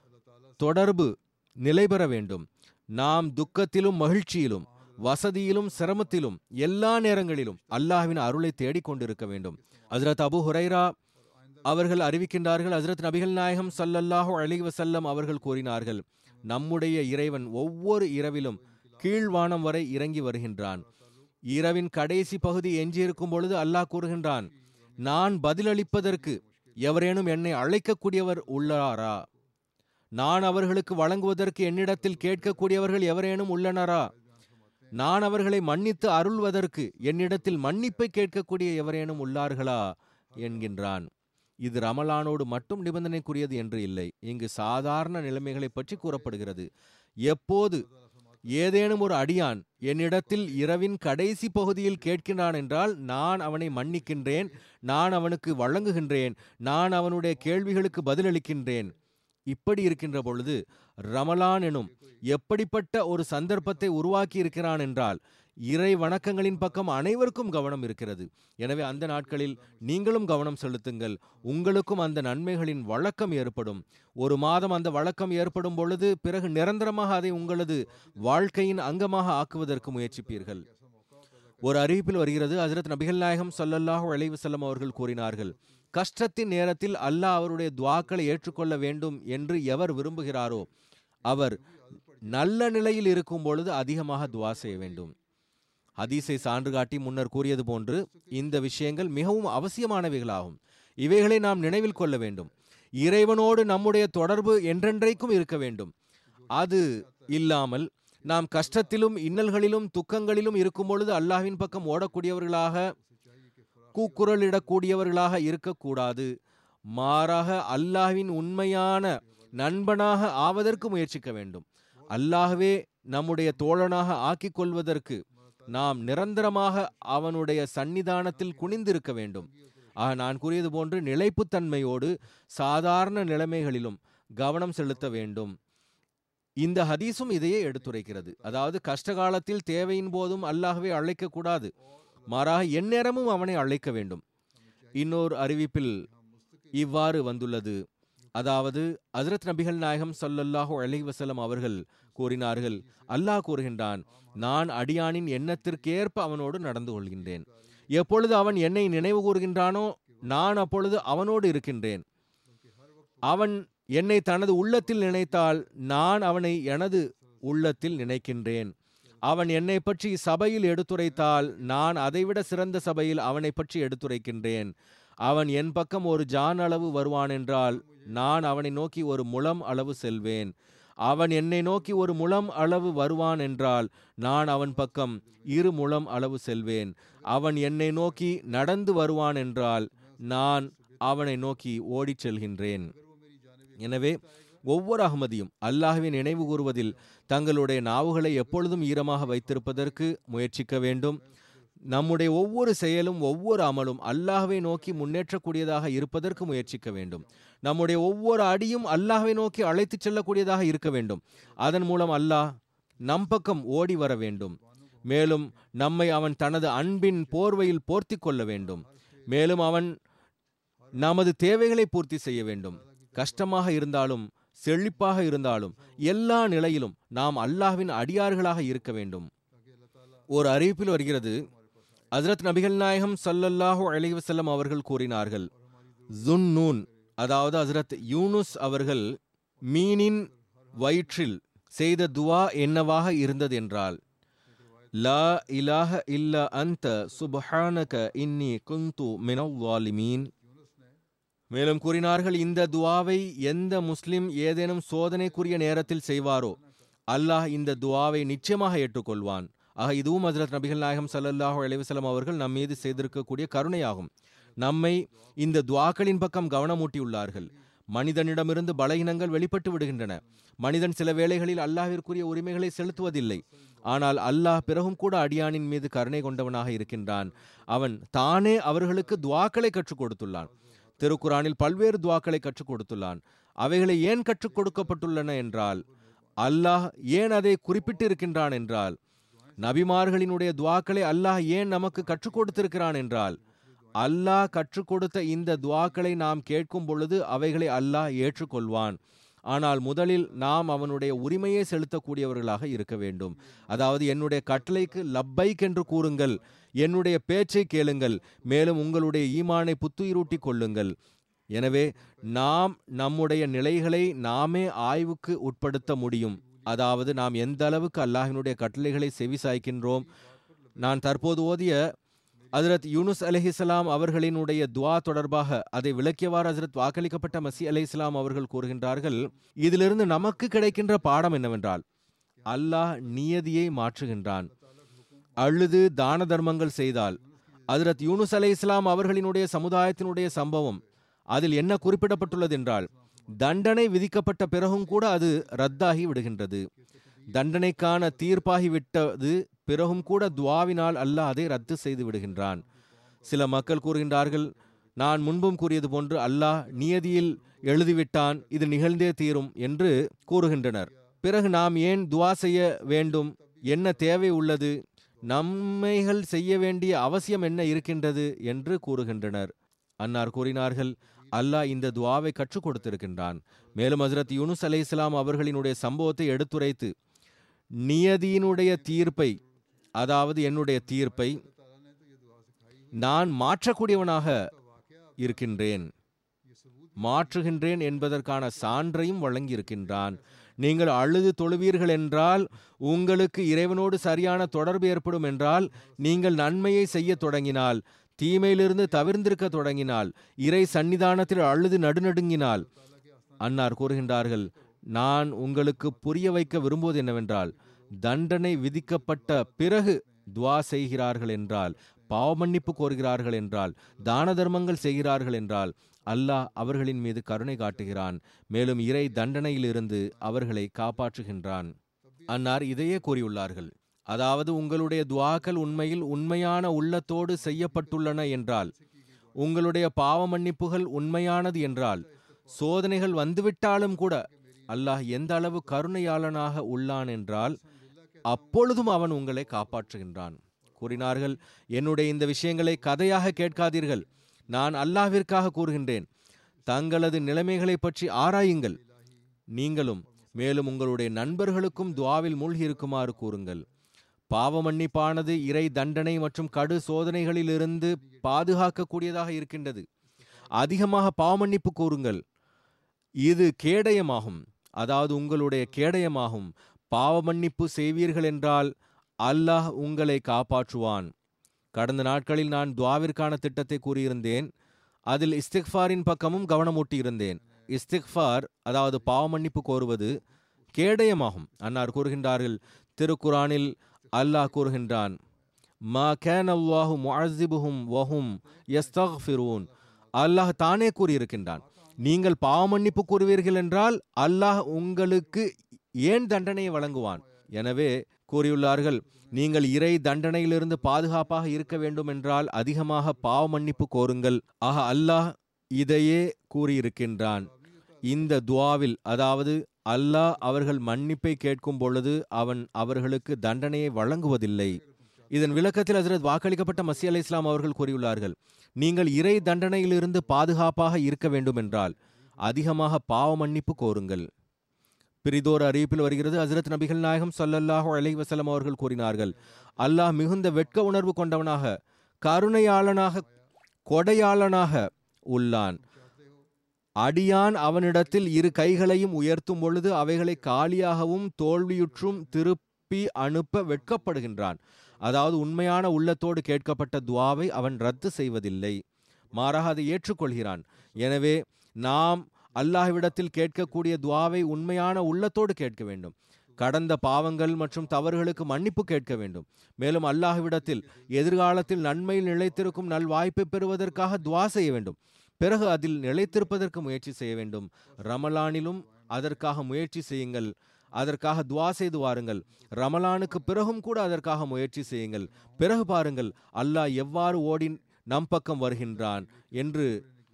தொடர்பு நிலை பெற வேண்டும் நாம் துக்கத்திலும் மகிழ்ச்சியிலும் வசதியிலும் சிரமத்திலும் எல்லா நேரங்களிலும் அல்லாஹ்வின் அருளை தேடிக் கொண்டிருக்க வேண்டும் ஹஜ்ரத் அபு ஹுரைரா அவர்கள் அறிவிக்கின்றார்கள் ஹஜ்ரத் நபிகள் நாயகம் ஸல்லல்லாஹு அலைஹி வஸல்லம் அவர்கள் கூறினார்கள் நம்முடைய இறைவன் ஒவ்வொரு இரவிலும் கீழ்வானம் வரை இறங்கி வருகின்றான் இரவின் கடைசி பகுதி எஞ்சியிருக்கும் பொழுது அல்லாஹ் கூறுகின்றான் நான் பதிலளிப்பதற்கு எவரேனும் என்னை அழைக்கக்கூடியவர் உள்ளாரா நான் அவர்களுக்கு வழங்குவதற்கு என்னிடத்தில் கேட்கக்கூடியவர்கள் எவரேனும் உள்ளனரா நான் அவர்களை மன்னித்து அருள்வதற்கு என்னிடத்தில் மன்னிப்பை கேட்கக்கூடிய எவரேனும் உள்ளார்களா என்கின்றான் இது ரமலானோடு மட்டும் நிபந்தனைக்குரியது என்று இல்லை இங்கு சாதாரண நிலைமைகளை பற்றி கூறப்படுகிறது எப்போது ஏதேனும் ஒரு அடியான் என்னிடத்தில் இரவின் கடைசி பகுதியில் கேட்கின்றான் என்றால் நான் அவனை மன்னிக்கின்றேன் நான் அவனுக்கு வழங்குகின்றேன் நான் அவனுடைய கேள்விகளுக்கு பதிலளிக்கின்றேன் இப்படி இருக்கின்ற பொழுது ரமலான் எனும் எப்படிப்பட்ட ஒரு சந்தர்ப்பத்தை உருவாக்கி இருக்கிறான் என்றால் இறை வணக்கங்களின் பக்கம் அனைவருக்கும் கவனம் இருக்கிறது எனவே அந்த நாட்களில் நீங்களும் கவனம் செலுத்துங்கள் உங்களுக்கும் அந்த நன்மைகளின் வழக்கம் ஏற்படும் ஒரு மாதம் அந்த வழக்கம் ஏற்படும் பொழுது பிறகு நிரந்தரமாக அதை உங்களது வாழ்க்கையின் அங்கமாக ஆக்குவதற்கு முயற்சிப்பீர்கள் ஒரு அறிவிப்பில் வருகிறது ஹஜரத் நபிகள் நாயகம் ஸல்லல்லாஹு அலைஹி வஸல்லம் அவர்கள் கூறினார்கள் கஷ்டத்தின் நேரத்தில் அல்லாஹ் அவருடைய துவாக்களை ஏற்றுக்கொள்ள வேண்டும் என்று எவர் விரும்புகிறாரோ அவர் நல்ல நிலையில் இருக்கும் பொழுது அதிகமாக துவா செய்ய வேண்டும் ஹதீஸை சான்று காட்டி முன்னர் கூறியது போன்று இந்த விஷயங்கள் மிகவும் அவசியமானவைகளாகும் இவைகளை நாம் நினைவில் கொள்ள வேண்டும் இறைவனோடு நம்முடைய தொடர்பு என்றென்றைக்கும் இருக்க வேண்டும் அது இல்லாமல் நாம் கஷ்டத்திலும் இன்னல்களிலும் துக்கங்களிலும் இருக்கும் பொழுது அல்லாஹ்வின் பக்கம் ஓடக்கூடியவர்களாக கூக்குரலிடக்கூடியவர்களாக இருக்கக்கூடாது மாறாக அல்லாஹ்வின் உண்மையான நண்பனாக ஆவதற்கு முயற்சிக்க வேண்டும் அல்லாஹ்வே நம்முடைய தோழனாக ஆக்கிக் கொள்வதற்கு நாம் நிரந்தரமாக அவனுடைய சன்னிதானத்தில் குனிந்திருக்க வேண்டும் ஆக நான் கூறியது போன்று நிலைப்புத்தன்மையோடு சாதாரண நிலைமைகளிலும் கவனம் செலுத்த வேண்டும் இந்த ஹதீஸும் இதையே எடுத்துரைக்கிறது அதாவது கஷ்டகாலத்தில் தேவையின் போதும் அல்லாஹ்வை அழைக்கக்கூடாது மாறாக எந்நேரமும் அவனை அழைக்க வேண்டும் இன்னொரு அறிவிப்பில் இவ்வாறு வந்துள்ளது அதாவது ஹஜரத் நபிகள் நாயகம் ஸல்லல்லாஹு அலைஹி வஸல்லம் அவர்கள் கூறினார்கள் அல்லாஹ் கூறுகின்றான் நான் அடியானின் எண்ணத்திற்கேற்ப அவனோடு நடந்து கொள்கின்றேன் எப்பொழுது அவன் என்னை நினைவு கூறுகின்றானோ நான் அப்பொழுது அவனோடு இருக்கின்றேன் அவன் என்னை தனது உள்ளத்தில் நினைத்தால் நான் அவனை எனது உள்ளத்தில் நினைக்கின்றேன் அவன் என்னை பற்றி சபையில் எடுத்துரைத்தால் நான் அதைவிட சிறந்த சபையில் அவனை பற்றி எடுத்துரைக்கின்றேன் அவன் என் பக்கம் ஒரு ஜான் அளவு வருவான் என்றால் நான் அவனை நோக்கி ஒரு முழம் அளவு செல்வேன் அவன் என்னை நோக்கி ஒரு முழம் அளவு வருவான் என்றால் நான் அவன் பக்கம் இரு முழம் அளவு செல்வேன் அவன் என்னை நோக்கி நடந்து வருவான் என்றால் நான் அவனை நோக்கி ஓடிச் செல்கின்றேன் எனவே ஒவ்வொரு அகமதியும் அல்லாஹ்வை நினைவு கூறுவதில் தங்களுடைய நாவுகளை எப்பொழுதும் ஈரமாக வைத்திருப்பதற்கு முயற்சிக்க வேண்டும் நம்முடைய ஒவ்வொரு செயலும் ஒவ்வொரு அமலும் அல்லாஹ்வை நோக்கி முன்னேற்றக்கூடியதாக இருப்பதற்கு முயற்சிக்க வேண்டும் நம்முடைய ஒவ்வொரு அடியும் அல்லாஹ்வை நோக்கி அழைத்துச் செல்லக்கூடியதாக இருக்க வேண்டும் அதன் மூலம் அல்லாஹ் நம் பக்கம் ஓடி வர வேண்டும் மேலும் நம்மை அவன் தனது அன்பின் போர்வையில் போர்த்தி கொள்ள வேண்டும் மேலும் அவன் நமது தேவைகளை பூர்த்தி செய்ய வேண்டும் கஷ்டமாக இருந்தாலும் செழிப்பாக இருந்தாலும் எல்லா நிலையிலும் நாம் அல்லாஹ்வின் அடியார்களாக இருக்க வேண்டும் ஒரு அறிவிப்பில் வருகிறது ஹஜ்ரத் நபிகள் நாயகம் ஸல்லல்லாஹு அலைஹி வஸல்லம் அவர்கள் கூறினார்கள் ஜுன்னூன் அதாவது ஹஜ்ரத் யூனுஸ் அவர்கள் மீனின் வயிற்றில் செய்த துவா என்னவாக இருந்தது என்றால் லா இலாஹ இல்ல அந்த சுப்ஹானக இன்னி குந்து மினல் வாலிமீன் மேலும் கூறினார்கள் இந்த துவாவை எந்த முஸ்லிம் ஏதேனும் சோதனைக்குரிய நேரத்தில் செய்வாரோ அல்லாஹ் இந்த துவாவை நிச்சயமாக ஏற்றுக்கொள்வான் ஆக இதுவும் ஹஜ்ரத் நபிகள் நாயகம் ஸல்லல்லாஹு அலைஹி வஸல்லம் அவர்கள் நம் மீது செய்திருக்கக்கூடிய கருணையாகும் நம்மை இந்த துவாக்களின் பக்கம் கவனமூட்டியுள்ளார்கள் மனிதனிடமிருந்து பலகீனங்கள் வெளிப்பட்டு விடுகின்றன மனிதன் சில வேளைகளில் அல்லாஹ்விற்குரிய உரிமைகளை செலுத்துவதில்லை ஆனால் அல்லாஹ் பிறகும் கூட அடியானின் மீது கருணை கொண்டவனாக இருக்கின்றான் அவன் தானே அவர்களுக்கு துவாக்களை கற்றுக் கொடுத்துள்ளான் திருக்குரானில் பல்வேறு துவாக்களை கற்றுக் கொடுத்துள்ளான் அவைகளை ஏன் கற்றுக் கொடுக்கப்பட்டுள்ளன என்றால் அல்லாஹ் ஏன் அதை குறிப்பிட்டு இருக்கின்றான் என்றால் நபிமார்களினுடைய துவாக்களை அல்லாஹ் ஏன் நமக்கு கற்றுக் கொடுத்திருக்கிறான் என்றால் அல்லாஹ் கற்றுக் கொடுத்த இந்த துவாக்களை நாம் கேட்கும் பொழுது அவைகளை அல்லாஹ் ஏற்றுக்கொள்வான் ஆனால் முதலில் நாம் அவனுடைய உரிமையை செலுத்தக்கூடியவர்களாக இருக்க வேண்டும் அதாவது என்னுடைய கட்டளைக்கு லப்பைக் என்று கூறுங்கள் என்னுடைய பேச்சை கேளுங்கள் மேலும் உங்களுடைய ஈமானை புத்துயிரூட்டி கொள்ளுங்கள் எனவே நாம் நம்முடைய நிலைகளை நாமே ஆய்வுக்கு உட்படுத்த முடியும் அதாவது நாம் எந்த அளவுக்கு அல்லாஹினுடைய கட்டளைகளை செவிசாய்க்கின்றோம் நான் தற்போது ஓதிய ஹஜரத் யூனுஸ் அலிஹிஸ்லாம் அவர்களினுடைய துவா தொடர்பாக அதை விளக்கியவாறு ஹஜரத் வாக்களிக்கப்பட்ட மசி அலி இஸ்லாம் அவர்கள் கூறுகின்றார்கள் இதிலிருந்து நமக்கு கிடைக்கின்ற பாடம் என்னவென்றால் அல்லாஹ் நியதியை மாற்றுகின்றான் அழுது தான தர்மங்கள் செய்தால் ஹஜரத் யூனுஸ் அலை இஸ்லாம் அவர்களினுடைய சமுதாயத்தினுடைய சம்பவம் அதில் என்ன குறிப்பிடப்பட்டுள்ளது என்றால் தண்டனை விதிக்கப்பட்ட பிறகும் கூட அது ரத்தாகி விடுகின்றது தண்டனைக்கான தீர்ப்பாகி விட்டது பிறகும் கூட துவாவினால் அல்லாஹ் அதை ரத்து செய்து விடுகின்றான் சில மக்கள் கூறுகின்றார்கள் நான் முன்பும் கூறியது போன்று அல்லாஹ் நியதியில் எழுதிவிட்டான் இது நிகழ்ந்தே தீரும் என்று கூறுகின்றனர் பிறகு நாம் ஏன் துவா செய்ய வேண்டும் என்ன தேவை உள்ளது நம்மைகள் செய்ய வேண்டிய அவசியம் என்ன இருக்கின்றது என்று கூறுகின்றனர் அன்னார் கூறினார்கள் அல்லாஹ் இந்த துவாவை கற்றுக் கொடுத்திருக்கின்றான் மேலும் ஹசரத் யூனுஸ் அலை இஸ்லாம் அவர்களினுடைய சம்பவத்தை எடுத்துரைத்து நியதியினுடைய தீர்ப்பை அதாவது என்னுடைய தீர்ப்பை நான் மாற்றக்கூடியவனாக இருக்கின்றேன் மாற்றுகின்றேன் என்பதற்கான சான்றையும் வழங்கியிருக்கின்றான் நீங்கள் அழுது தொழுவீர்கள் என்றால் உங்களுக்கு இறைவனோடு சரியான தொடர்பு ஏற்படும் என்றால் நீங்கள் நன்மையை செய்ய தொடங்கினால் தீமையிலிருந்து தவிர்ந்திருக்க தொடங்கினால் இறை சன்னிதானத்தில் அழுது நடுநடுங்கினால் அன்னார் கூறுகின்றார்கள் நான் உங்களுக்கு புரிய வைக்க விரும்புவது என்னவென்றால் தண்டனை விதிக்கப்பட்ட பிறகு துவா செய்கிறார்கள் என்றால் பாவமன்னிப்பு கோருகிறார்கள் என்றால் தான தர்மங்கள் செய்கிறார்கள் என்றால் அல்லாஹ் அவர்களின் மீது கருணை காட்டுகிறான் மேலும் இறை தண்டனையிலிருந்து அவர்களை காப்பாற்றுகின்றான் அன்னார் இதையே கூறியுள்ளார்கள் அதாவது உங்களுடைய துவாக்கள் உண்மையில் உண்மையான உள்ளத்தோடு செய்யப்பட்டுள்ளன என்றால் உங்களுடைய பாவ மன்னிப்புகள் உண்மையானது என்றால் சோதனைகள் வந்துவிட்டாலும் கூட அல்லாஹ் எந்த அளவு கருணையாளனாக உள்ளான் என்றால் அப்பொழுதும் அவன் உங்களை காப்பாற்றுகின்றான் கூறினார்கள் என்னுடைய இந்த விஷயங்களை கதையாக கேட்காதீர்கள் நான் அல்லாஹ்விற்காக கூறுகின்றேன் தங்களது நிலைமைகளை பற்றி ஆராயுங்கள் நீங்களும் மேலும் உங்களுடைய நண்பர்களுக்கும் துவாவில் மூழ்கி இருக்குமாறு கூறுங்கள் பாவ மன்னிப்பானது இறை தண்டனை மற்றும் கடு சோதனைகளிலிருந்து பாதுகாக்கக்கூடியதாக இருக்கின்றது அதிகமாக பாவ மன்னிப்பு கூறுங்கள் இது கேடயமாகும் அதாவது உங்களுடைய கேடயமாகும் பாவ மன்னிப்பு செய்வீர்கள் என்றால் அல்லாஹ் உங்களை காப்பாற்றுவான் கடந்த நாட்களில் நான் துவாவிற்கான திட்டத்தை கூறியிருந்தேன் அதில் இஸ்திக்ஃபாரின் பக்கமும் கவனமூட்டியிருந்தேன் இஸ்திக்ஃபார் அதாவது பாவ மன்னிப்பு கோருவது கேடயமாகும் அன்னார் கூறுகின்றார்கள் திருக்குரானில் அல்லாஹ் கூறுகின்றான் மா கேன் அல்லாஹு முஅஸிபுஹும் வஹும் யஸ்தக்ஃபிரூன் அல்லாஹ் தானே கூறியிருக்கின்றான் நீங்கள் பாவ மன்னிப்பு கூறுவீர்கள் என்றால் அல்லாஹ் உங்களுக்கு ஏன் தண்டனையை வழங்குவான் எனவே கூறியுள்ளார்கள் நீங்கள் இறை தண்டனையிலிருந்து பாதுகாப்பாக இருக்க வேண்டும் என்றால் அதிகமாக பாவ மன்னிப்பு கோருங்கள் ஆக அல்லாஹ் இதையே கூறியிருக்கின்றான் இந்த துவாவில் அதாவது அல்லாஹ் அவர்கள் மன்னிப்பை கேட்கும் பொழுது அவன் அவர்களுக்கு தண்டனையை வழங்குவதில்லை இதன் விளக்கத்தில் ஹசரத் வாக்களிக்கப்பட்ட மசி அலை இஸ்லாம் அவர்கள் கூறியுள்ளார்கள் நீங்கள் இறை தண்டனையிலிருந்து பாதுகாப்பாக இருக்க வேண்டும் என்றால் அதிகமாக பாவ மன்னிப்பு கோருங்கள் பிரிதோர் அறிவிப்பில் வருகிறது ஹசரத் நபிகள் நாயகம் ஸல்லல்லாஹு அலைஹி வஸல்லம் அவர்கள் கூறினார்கள் அல்லாஹ் மிகுந்த வெட்க உணர்வு கொண்டவனாக கருணையாளனாக கொடையாளனாக உள்ளான் அடியான் அவனிடத்தில் இரு கைகளையும் உயர்த்தும் பொழுது அவைகளை காலியாகவும் தோல்வியுற்றும் திருப்பி அனுப்ப வெட்கப்படுகின்றான் அதாவது உண்மையான உள்ளத்தோடு கேட்கப்பட்ட துவாவை அவன் ரத்து செய்வதில்லை மாறாக அதை ஏற்றுக்கொள்கிறான் எனவே நாம் அல்லாஹ்விடத்தில் கேட்கக்கூடிய துவாவை உண்மையான உள்ளத்தோடு கேட்க வேண்டும் கடந்த பாவங்கள் மற்றும் தவறுகளுக்கு மன்னிப்பு கேட்க வேண்டும் மேலும் அல்லாஹ்விடத்தில் எதிர்காலத்தில் நன்மையில் நிலைத்திருக்கும் நல் வாய்ப்பை பெறுவதற்காக துவா செய்ய வேண்டும் பிறகு அதில் நிலைத்திருப்பதற்கு முயற்சி செய்ய வேண்டும் ரமலானிலும் அதற்காக முயற்சி செய்யுங்கள் அதற்காக துவா செய்து வாருங்கள் ரமலானுக்கு பிறகும் கூட அதற்காக முயற்சி செய்யுங்கள் பிறகு பாருங்கள் அல்லாஹ் எவ்வாறு ஓடி நம் பக்கம் வருகின்றான் என்று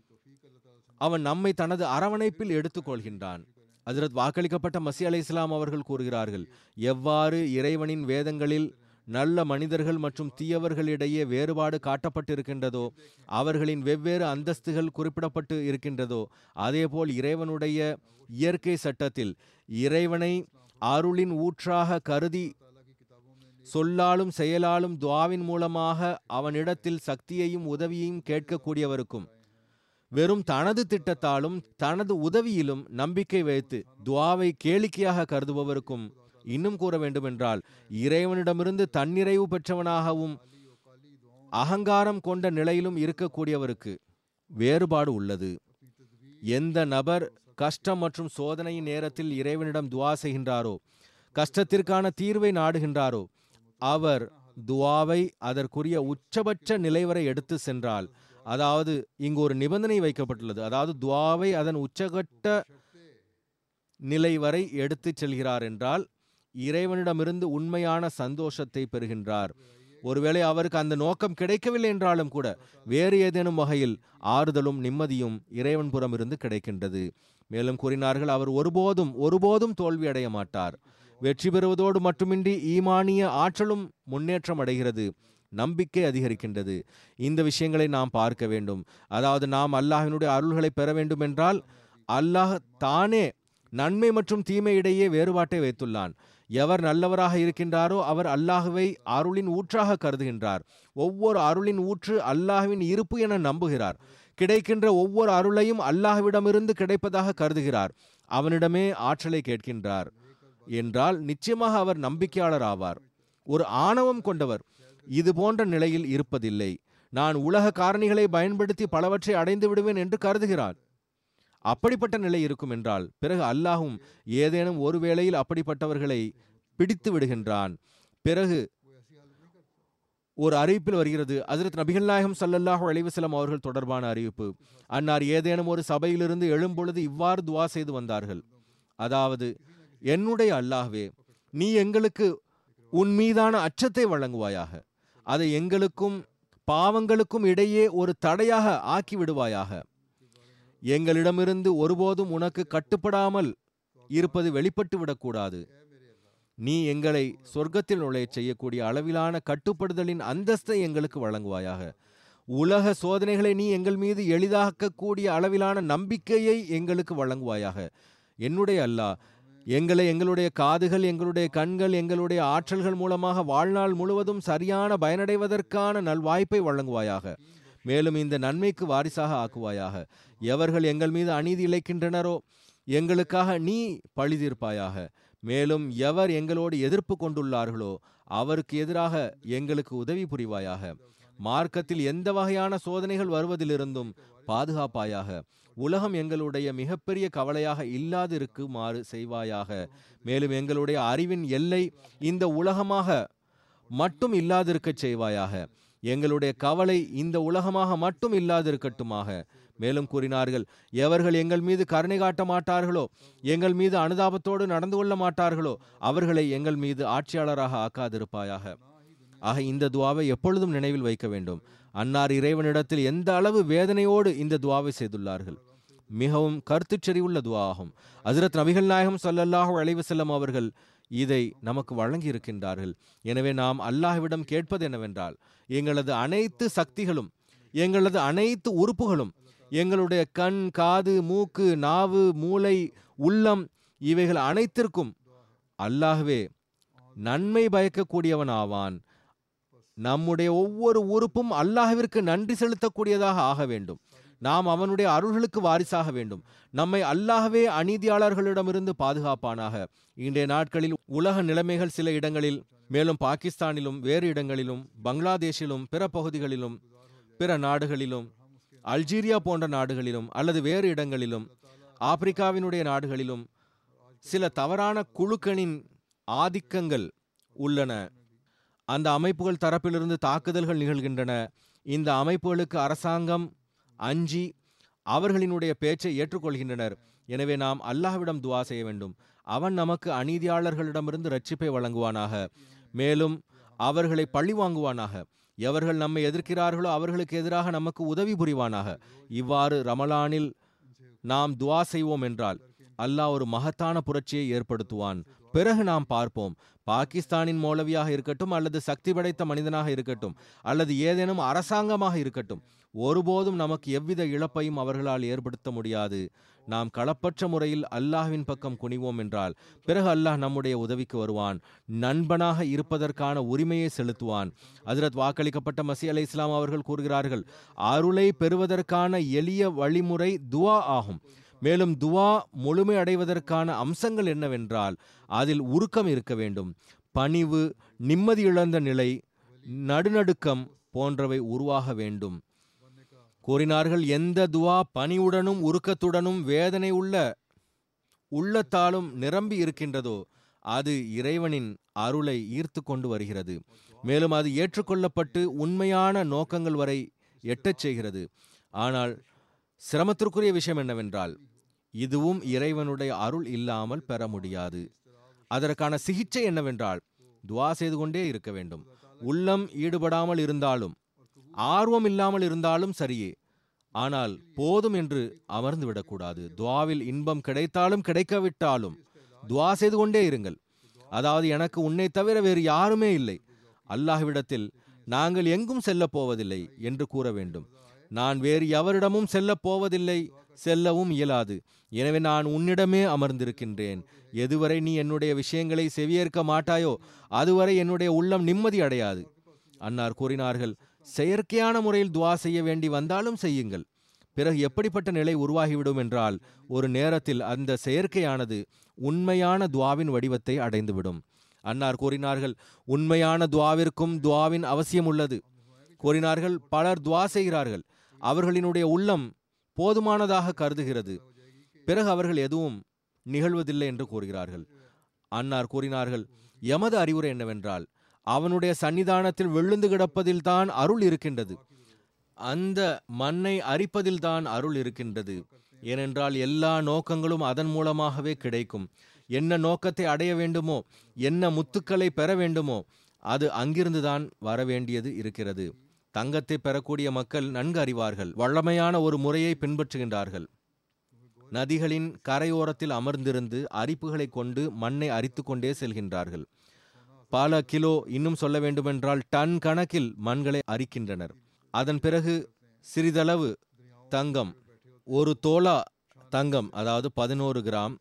அவன் நம்மை தனது அரவணைப்பில் எடுத்துக்கொள்கின்றான் ஹஜரத் வாக்களிக்கப்பட்ட மசி அலை இஸ்லாம் அவர்கள் கூறுகிறார்கள் எவ்வாறு இறைவனின் வேதங்களில் நல்ல மனிதர்கள் மற்றும் தீயவர்களிடையே வேறுபாடு காட்டப்பட்டிருக்கின்றதோ அவர்களின் வெவ்வேறு அந்தஸ்துகள் குறிப்பிடப்பட்டு இருக்கின்றதோ அதேபோல் இறைவனுடைய இயற்கை சட்டத்தில் இறைவனை அருளின் ஊற்றாக கருதி சொல்லாலும் செயலாலும் துவாவின் மூலமாக அவனிடத்தில் சக்தியையும் உதவியையும் கேட்கக்கூடியவருக்கும் வெறும் தனது திட்டத்தாலும் தனது உதவியிலும் நம்பிக்கை வைத்து துவாவை கேளிக்கையாக கருதுபவருக்கும் இன்னும் கூற வேண்டுமென்றால் இறைவனிடமிருந்து தன்னிறைவு பெற்றவனாகவும் அகங்காரம் கொண்ட நிலையிலும் இருக்கக்கூடியவருக்கு வேறுபாடு உள்ளது எந்த நபர் கஷ்டம் மற்றும் சோதனையின் நேரத்தில் இறைவனிடம் துவா செய்கின்றாரோ கஷ்டத்திற்கான தீர்வை நாடுகின்றாரோ அவர் துவாவை அதற்குரிய உச்சபட்ச நிலை வரை எடுத்து சென்றால் அதாவது இங்கு ஒரு நிபந்தனை வைக்கப்பட்டுள்ளது அதாவது துவாவை அதன் உச்சகட்ட நிலை வரை எடுத்துச் செல்கிறார் என்றால் இறைவனிடமிருந்து உண்மையான சந்தோஷத்தை பெறுகின்றார் ஒருவேளை அவருக்கு அந்த நோக்கம் கிடைக்கவில்லை என்றாலும் கூட வேறு ஏதேனும் வகையில் ஆறுதலும் நிம்மதியும் இறைவன் புறமிருந்து கிடைக்கின்றது மேலும் கூறினார்கள் அவர் ஒருபோதும் ஒருபோதும் தோல்வி அடைய மாட்டார் வெற்றி பெறுவதோடு மட்டுமின்றி ஈமானிய ஆற்றலும் முன்னேற்றம் அடைகிறது நம்பிக்கை அதிகரிக்கின்றது இந்த விஷயங்களை நாம் பார்க்க வேண்டும் அதாவது நாம் அல்லாஹினுடைய அருள்களை பெற வேண்டும் என்றால் அல்லாஹ் தானே நன்மை மற்றும் தீமை இடையே வேறுபாட்டை வைத்துள்ளான் எவர் நல்லவராக இருக்கின்றாரோ அவர் அல்லாஹுவை அருளின் ஊற்றாக கருதுகின்றார் ஒவ்வொரு அருளின் ஊற்று அல்லாஹுவின் இருப்பு என நம்புகிறார் கிடைக்கின்ற ஒவ்வொரு அருளையும் அல்லாஹ்விடமிருந்து கிடைப்பதாக கருதுகிறார் அவனிடமே ஆற்றலை கேட்கின்றார் என்றால் நிச்சயமாக அவர் நம்பிக்கையாளர் ஆவார் ஒரு ஆணவம் கொண்டவர் இது போன்ற நிலையில் இருப்பதில்லை நான் உலக காரணிகளை பயன்படுத்தி பலவற்றை அடைந்து விடுவேன் என்று கருதுகிறார் அப்படிப்பட்ட நிலை இருக்கும் என்றால் பிறகு அல்லாஹும் ஏதேனும் ஒரு வேளையில் அப்படிப்பட்டவர்களை பிடித்து விடுகின்றான் பிறகு ஒரு அறிவிப்பில் வருகிறது ஹஜரத் நபிகள் நாயகம் ஸல்லல்லாஹு அலைஹி வஸல்லம் அவர்கள் தொடர்பான அறிவிப்பு அன்னார் ஏதேனும் ஒரு சபையிலிருந்து எழும்பொழுது இவ்வாறு துவா செய்து வந்தார்கள் அதாவது என்னுடைய அல்லாஹ்வே நீ எங்களுக்கு உன் மீதான அச்சத்தை வழங்குவாயாக அதை எங்களுக்கும் பாவங்களுக்கும் இடையே ஒரு தடையாக ஆக்கி விடுவாயாக எங்களிடமிருந்து ஒருபோதும் உனக்கு கட்டுப்படாமல் இருப்பது வெளிப்பட்டு விடக்கூடாது நீ எங்களை சொர்க்கத்தில் நுழையச் செய்யக்கூடிய அளவிலான கட்டுப்படுதலின் அந்தஸ்தை எங்களுக்கு வழங்குவாயாக உலக சோதனைகளை நீ எங்கள் மீது எளிதாக்கக்கூடிய அளவிலான நம்பிக்கையை எங்களுக்கு வழங்குவாயாக என்னுடைய அல்லாஹ் எங்களை எங்களுடைய காதுகள் எங்களுடைய கண்கள் எங்களுடைய ஆற்றல்கள் மூலமாக வாழ்நாள் முழுவதும் சரியான பயனடைவதற்கான நல்வாய்ப்பை வழங்குவாயாக மேலும் இந்த நன்மைக்கு வாரிசாக ஆக்குவாயாக எவர்கள் எங்கள் மீது அநீதி இழைக்கின்றனரோ எங்களுக்காக நீ பழி தீர்ப்பாயாக மேலும் எவர் எங்களோடு எதிர்ப்பு கொண்டுள்ளார்களோ அவருக்கு எதிராக எங்களுக்கு உதவி புரிவாயாக மார்க்கத்தில் எந்த வகையான சோதனைகள் வருவதிலிருந்தும் பாதுகாப்பாயாக உலகம் எங்களுடைய மிகப்பெரிய கவலையாக இல்லாதிருக்குமாறு செய்வாயாக மேலும் எங்களுடைய அறிவின் எல்லை இந்த உலகமாக மட்டும் இல்லாதிருக்கச் செய்வாயாக எங்களுடைய கவலை இந்த உலகமாக மட்டும் இல்லாதிருக்கட்டுமாக மேலும் கூறினார்கள் எவர்கள் எங்கள் மீது கருணை காட்ட மாட்டார்களோ எங்கள் மீது அனுதாபத்தோடு நடந்து கொள்ள மாட்டார்களோ அவர்களை எங்கள் மீது ஆட்சியாளராக ஆக்காதிருப்பாயாக ஆக இந்த துவாவை எப்பொழுதும் நினைவில் வைக்க வேண்டும் அன்னார் இறைவனிடத்தில் எந்த அளவு வேதனையோடு இந்த துவாவை செய்துள்ளார்கள் மிகவும் கருத்துச்செறிவுள்ள துவா ஆகும் ஹஜரத் நபிகள் நாயகம் ஸல்லல்லாஹு அலைஹி வஸல்லம் அவர்கள் இதை நமக்கு வழங்கி இருக்கின்றார்கள் எனவே நாம் அல்லாஹ்விடம் கேட்பது என்னவென்றால் எங்களது அனைத்து சக்திகளும் எங்களது அனைத்து உறுப்புகளும் எங்களுடைய கண் காது மூக்கு நாவு மூளை உள்ளம் இவைகள் அனைத்திற்கும் அல்லாஹ்வே நன்மை பயக்கக்கூடியவன் ஆவான் நம்முடைய ஒவ்வொரு உறுப்பும் அல்லாஹ்விற்கு நன்றி செலுத்தக்கூடியதாக ஆக வேண்டும் நாம் அவனுடைய அருள்களுக்கு வாரிசாக வேண்டும் நம்மை அல்லாஹ்வே அநீதியாளர்களிடமிருந்து பாதுகாப்பானாக இன்றைய நாட்களில் உலக நிலைமைகள் சில இடங்களில் மேலும் பாகிஸ்தானிலும் வேறு இடங்களிலும் பங்களாதேஷிலும் பிற பகுதிகளிலும் பிற நாடுகளிலும் அல்ஜீரியா போன்ற நாடுகளிலும் அல்லது வேறு இடங்களிலும் ஆப்பிரிக்காவினுடைய நாடுகளிலும் சில தவறான குழுக்களின் ஆதிக்கங்கள் உள்ளன அந்த அமைப்புகள் தரப்பிலிருந்து தாக்குதல்கள் நிகழ்கின்றன இந்த அமைப்புகளுக்கு அரசாங்கம் அஞ்சி அவர்களினுடைய பேச்சை ஏற்றுக்கொள்கின்றனர் எனவே நாம் அல்லாஹ்விடம் துவா செய்ய வேண்டும் அவன் நமக்கு அநீதியாளர்களிடமிருந்து ரட்சிப்பை வழங்குவானாக மேலும் அவர்களை பழி வாங்குவானாக எவர்கள் நம்மை எதிர்க்கிறார்களோ அவர்களுக்கு எதிராக நமக்கு உதவி புரிவானாக இவ்வாறு ரமலானில் நாம் துவா செய்வோம் என்றால் அல்லாஹ் ஒரு மகத்தான புரட்சியை ஏற்படுத்துவான் பிறகு நாம் பார்ப்போம் பாகிஸ்தானின் மௌலவியாக இருக்கட்டும் அல்லது சக்தி படைத்த மனிதனாக இருக்கட்டும் அல்லது ஏதேனும் அரசாங்கமாக இருக்கட்டும் ஒருபோதும் நமக்கு எவ்வித இழப்பையும் அவர்களால் ஏற்படுத்த முடியாது நாம் களப்பற்ற முறையில் அல்லாஹ்வின் பக்கம் குனிவோம் என்றால் பிறகு அல்லாஹ் நம்முடைய உதவிக்கு வருவான் நண்பனாக இருப்பதற்கான உரிமையை செலுத்துவான் ஹஜரத் வாக்களிக்கப்பட்ட மசி அலை இஸ்லாம் அவர்கள் கூறுகிறார்கள் அருளை பெறுவதற்கான எளிய வழிமுறை துவா ஆகும் மேலும் துவா முழுமை அடைவதற்கான அம்சங்கள் என்னவென்றால் அதில் உருக்கம் இருக்க வேண்டும் பணிவு நிம்மதி இழந்த நிலை நடுநடுக்கம் போன்றவை உருவாக வேண்டும் கூறினார்கள் எந்த துவா பணிவுடனும் உருக்கத்துடனும் வேதனை உள்ள உள்ளத்தாலும் நிரம்பி இருக்கின்றதோ அது இறைவனின் அருளை ஈர்த்து கொண்டு வருகிறது மேலும் அது ஏற்றுக்கொள்ளப்பட்டு உண்மையான நோக்கங்கள் வரை எட்டச் செய்கிறது ஆனால் சிரமத்திற்குரிய விஷயம் என்னவென்றால் இதுவும் இறைவனுடைய அருள் இல்லாமல் பெற முடியாது அதற்கான சிகிச்சை என்னவென்றால் துவா செய்து கொண்டே இருக்க வேண்டும் உள்ளம் ஈடுபடாமல் இருந்தாலும் ஆர்வம் இல்லாமல் இருந்தாலும் சரியே ஆனால் போதும் என்று அமர்ந்து விடக்கூடாது துவாவில் இன்பம் கிடைத்தாலும் கிடைக்காவிட்டாலும் துவா செய்து கொண்டே இருங்கள் அதாவது எனக்கு உன்னை தவிர வேறு யாருமே இல்லை அல்லாஹ்விடத்தில் நாங்கள் எங்கும் செல்லப் போவதில்லை என்று கூற வேண்டும் நான் வேறு எவரிடமும் செல்லப் போவதில்லை செல்லவும் இயலாது எனவே நான் உன்னிடமே அமர்ந்திருக்கின்றேன் எதுவரை நீ என்னுடைய விஷயங்களை செவியேற்க மாட்டாயோ அதுவரை என்னுடைய உள்ளம் நிம்மதி அடையாது அன்னார் கூறினார்கள் செயற்கையான முறையில் துவா செய்ய வேண்டி வந்தாலும் செய்யுங்கள் பிறகு எப்படிப்பட்ட நிலை உருவாகிவிடும் என்றால் ஒரு நேரத்தில் அந்த செயற்கையானது உண்மையான துவாவின் வடிவத்தை அடைந்துவிடும் அன்னார் கூறினார்கள் உண்மையான துவாவிற்கும் துவாவின் அவசியம் உள்ளது கூறினார்கள் பலர் துவா செய்கிறார்கள் அவர்களினுடைய உள்ளம் போதுமானதாக கருதுகிறது பிறகு அவர்கள் எதுவும் நிகழ்வதில்லை என்று கூறுகிறார்கள் அன்னார் கூறினார்கள் எமது அறிவுரை என்னவென்றால் அவனுடைய சன்னிதானத்தில் விழுந்து கிடப்பதில்தான் அருள் இருக்கின்றது அந்த மண்ணை அரிப்பதில்தான் அருள் இருக்கின்றது ஏனென்றால் எல்லா நோக்கங்களும் அதன் மூலமாகவே கிடைக்கும் என்ன நோக்கத்தை அடைய வேண்டுமோ என்ன முத்துக்களை பெற வேண்டுமோ அது அங்கிருந்துதான் வர வேண்டியது இருக்கிறது தங்கத்தை பெறக்கூடிய மக்கள் நன்கு அறிவார்கள் வல்லமையான ஒரு முறையை பின்பற்றுகின்றார்கள் நதிகளின் கரையோரத்தில் அமர்ந்திருந்து அரிப்புகளை கொண்டு மண்ணை அரித்து கொண்டே செல்கின்றார்கள் பல கிலோ இன்னும் சொல்ல வேண்டுமென்றால் டன் கணக்கில் மண்களை அரிக்கின்றனர் அதன் பிறகு சிறிதளவு தங்கம் ஒரு தோலா தங்கம் அதாவது பதினோரு கிராம்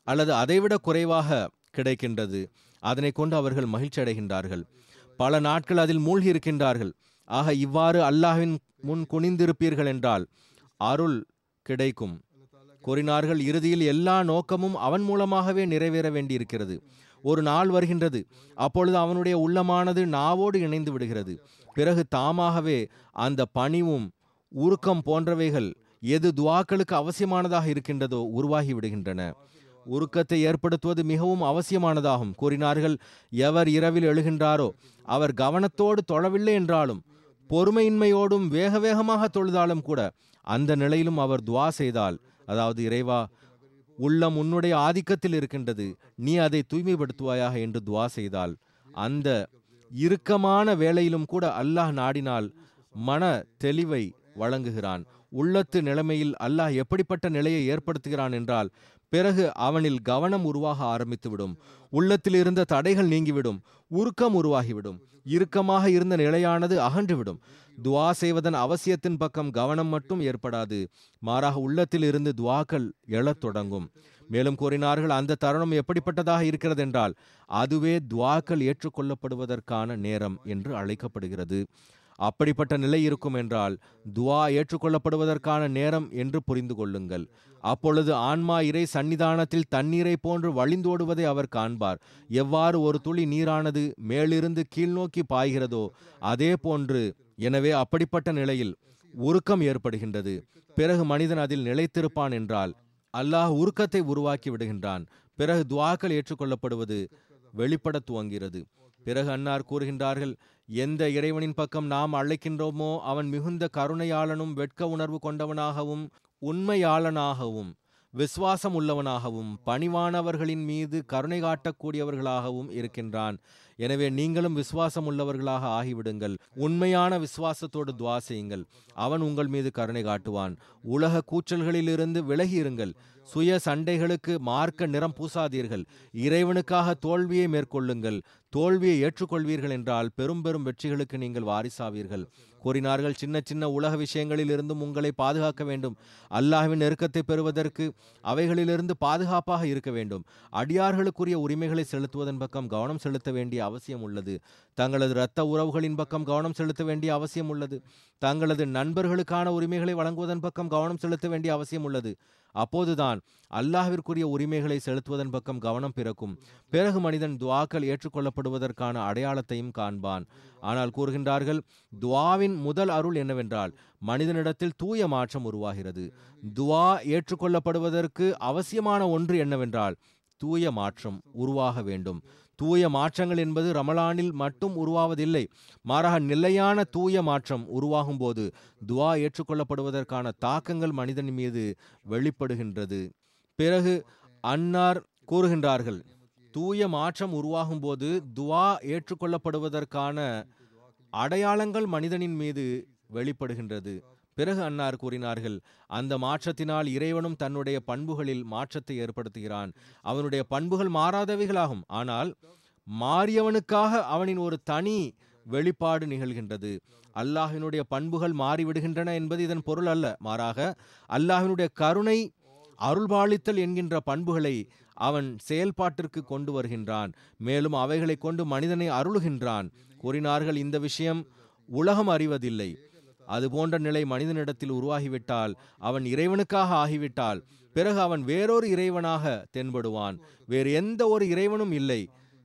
அல்லது அதைவிட குறைவாக கிடைக்கின்றது அதனை கொண்டு அவர்கள் மகிழ்ச்சி அடைகின்றார்கள் பல நாட்கள் அதில் மூழ்கி இருக்கின்றார்கள் ஆக இவ்வாறு அல்லாஹ்வின் முன் குனிந்திருப்பீர்கள் என்றால் அருள் கிடைக்கும் கூறினார்கள் இறுதியில் எல்லா நோக்கமும் அவன் மூலமாகவே நிறைவேற வேண்டியிருக்கிறது ஒரு நாள் வருகின்றது அப்பொழுது அவனுடைய உள்ளமானது நாவோடு இணைந்து விடுகிறது பிறகு தாமாகவே அந்த பணிவும் உருக்கம் போன்றவைகள் எது துவாக்களுக்கு அவசியமானதாக இருக்கின்றதோ உருவாகி விடுகின்றன உருக்கத்தை ஏற்படுத்துவது மிகவும் அவசியமானதாகும் கூறினார்கள் எவர் இரவில் எழுகின்றாரோ அவர் கவனத்தோடு தொழவில்லை என்றாலும் பொறுமையின்மையோடும் வேக வேகமாக தொழுதாலும் கூட அந்த நிலையிலும் அவர் துவா செய்தால் அதாவது இறைவா உள்ளம் உன்னுடைய ஆதிக்கத்தில் இருக்கின்றது நீ அதை தூய்மைப்படுத்துவாயாக என்று துவா செய்தால் அந்த இறுக்கமான வேளையிலும் கூட அல்லாஹ் நாடினால் மன தெளிவை வழங்குகிறான் உள்ளத்து நிலைமையில் அல்லாஹ் எப்படிப்பட்ட நிலையை ஏற்படுத்துகிறான் என்றால் பிறகு அவனில் கவனம் உருவாக ஆரம்பித்துவிடும் உள்ளத்தில் இருந்த தடைகள் நீங்கிவிடும் உருக்கம் உருவாகிவிடும் இறுக்கமாக இருந்த நிலையானது அகன்றுவிடும் துவா செய்வதன் அவசியத்தின் பக்கம் கவனம் மட்டும் ஏற்படாது மாறாக உள்ளத்தில் இருந்து துவாக்கள் எழத் தொடங்கும் மேலும் கூறினார்கள் அந்த தருணம் எப்படிப்பட்டதாக இருக்கிறது என்றால் அதுவே துவாக்கள் ஏற்றுக்கொள்ளப்படுவதற்கான நேரம் என்று அழைக்கப்படுகிறது அப்படிப்பட்ட நிலை இருக்கும் என்றால் துவா ஏற்றுக்கொள்ளப்படுவதற்கான நேரம் என்று புரிந்து கொள்ளுங்கள் அப்பொழுது ஆன்மா இறை சன்னிதானத்தில் தண்ணீரை போன்று வழிந்தோடுவதை அவர் காண்பார் எவ்வாறு ஒரு துளி நீரானது மேலிருந்து கீழ்நோக்கி பாய்கிறதோ அதே போன்று எனவே அப்படிப்பட்ட நிலையில் உருக்கம் ஏற்படுகின்றது பிறகு மனிதன் அதில் நிலைத்திருப்பான் என்றால் அல்லாஹ் உருக்கத்தை உருவாக்கி விடுகின்றான் பிறகு துவாக்கள் ஏற்றுக்கொள்ளப்படுவது வெளிப்பட துவங்கிறது பிறகு அன்னார் கூறுகின்றார்கள் எந்த இறைவனின் பக்கம் நாம் அழைக்கின்றோமோ அவன் மிகுந்த கருணையாளனும் வெட்க உணர்வு கொண்டவனாகவும் உண்மையாளனாகவும் விசுவாசம் உள்ளவனாகவும் பணிவானவர்களின் மீது கருணை காட்டக்கூடியவர்களாகவும் இருக்கின்றான் எனவே நீங்களும் விசுவாசம் உள்ளவர்களாக ஆகிவிடுங்கள் உண்மையான விசுவாசத்தோடு துவா செய்யுங்கள் அவன் உங்கள் மீது கருணை காட்டுவான் உலக கூச்சல்களிலிருந்து விலகி இருங்கள் சுய சண்டைகளுக்கு மார்க்க நிறம் பூசாதீர்கள் இறைவனுக்காக தோல்வியை மேற்கொள்ளுங்கள் தோல்வியை ஏற்றுக்கொள்வீர்கள் என்றால் பெரும் பெரும் வெற்றிகளுக்கு நீங்கள் வாரிசாவீர்கள் கூறினார்கள் சின்ன சின்ன உலக விஷயங்களில் இருந்தும் உங்களை பாதுகாக்க வேண்டும் அல்லாஹ்வின் நெருக்கத்தை பெறுவதற்கு அவைகளிலிருந்து பாதுகாப்பாக இருக்க வேண்டும் அடியார்களுக்குரிய உரிமைகளை செலுத்துவதன் பக்கம் கவனம் செலுத்த வேண்டிய அவசியம் உள்ளது தங்களது இரத்த உறவுகளின் பக்கம் கவனம் செலுத்த வேண்டிய அவசியம் உள்ளது தங்களது நண்பர்களுக்கான உரிமைகளை வழங்குவதன் பக்கம் கவனம் செலுத்த வேண்டிய அவசியம் உள்ளது அப்போதுதான் அல்லாஹ்விற்குரிய உரிமைகளை செலுத்துவதன் பக்கம் கவனம் பிறக்கும் பிறகு மனிதன் துவாக்கள் ஏற்றுக்கொள்ளப்படுவதற்கான அடையாளத்தையும் காண்பான் ஆனால் கூறுகின்றார்கள் துவாவின் முதல் அருள் என்னவென்றால் மனிதனிடத்தில் தூய மாற்றம் உருவாகிறது துவா ஏற்றுக்கொள்ளப்படுவதற்கு அவசியமான ஒன்று என்னவென்றால் தூய மாற்றம் உருவாக வேண்டும் தூய மாற்றங்கள் என்பது ரமலானில் மட்டும் உருவாவதில்லை மாறாக நிலையான தூய மாற்றம் உருவாகும் போது துவா ஏற்றுக்கொள்ளப்படுவதற்கான தாக்கங்கள் மனிதன் மீது வெளிப்படுகின்றது பிறகு அன்னார் கூறுகின்றார்கள் தூய மாற்றம் உருவாகும் போது துவா ஏற்றுக்கொள்ளப்படுவதற்கான அடையாளங்கள் மனிதனின் மீது வெளிப்படுகின்றது பிறகு அன்னார் கூறினார்கள் அந்த மாற்றத்தினால் இறைவனும் தன்னுடைய பண்புகளில் மாற்றத்தை ஏற்படுத்துகிறான் அவனுடைய பண்புகள் மாறாதவைகளாகும் ஆனால் மாறியவனுக்காக அவனின் ஒரு தனி வெளிப்பாடு நிகழ்கின்றது அல்லாஹினுடைய பண்புகள் மாறிவிடுகின்றன என்பது இதன் பொருள் அல்ல மாறாக அல்லாஹினுடைய கருணை அருள்பாலித்தல் என்கின்ற பண்புகளை அவன் செயல்பாட்டிற்கு கொண்டு வருகின்றான் மேலும் அவைகளை கொண்டு மனிதனை அருளுகின்றான் கூறினார்கள் இந்த விஷயம் உலகம் அறிவதில்லை அது போன்ற நிலை மனிதனிடத்தில் உருவாகிவிட்டால் அவன் இறைவனுக்காக ஆகிவிட்டால் பிறகு அவன் வேறொரு இறைவனாக தென்படுவான் வேறு எந்த ஒரு இறைவனும் இல்லை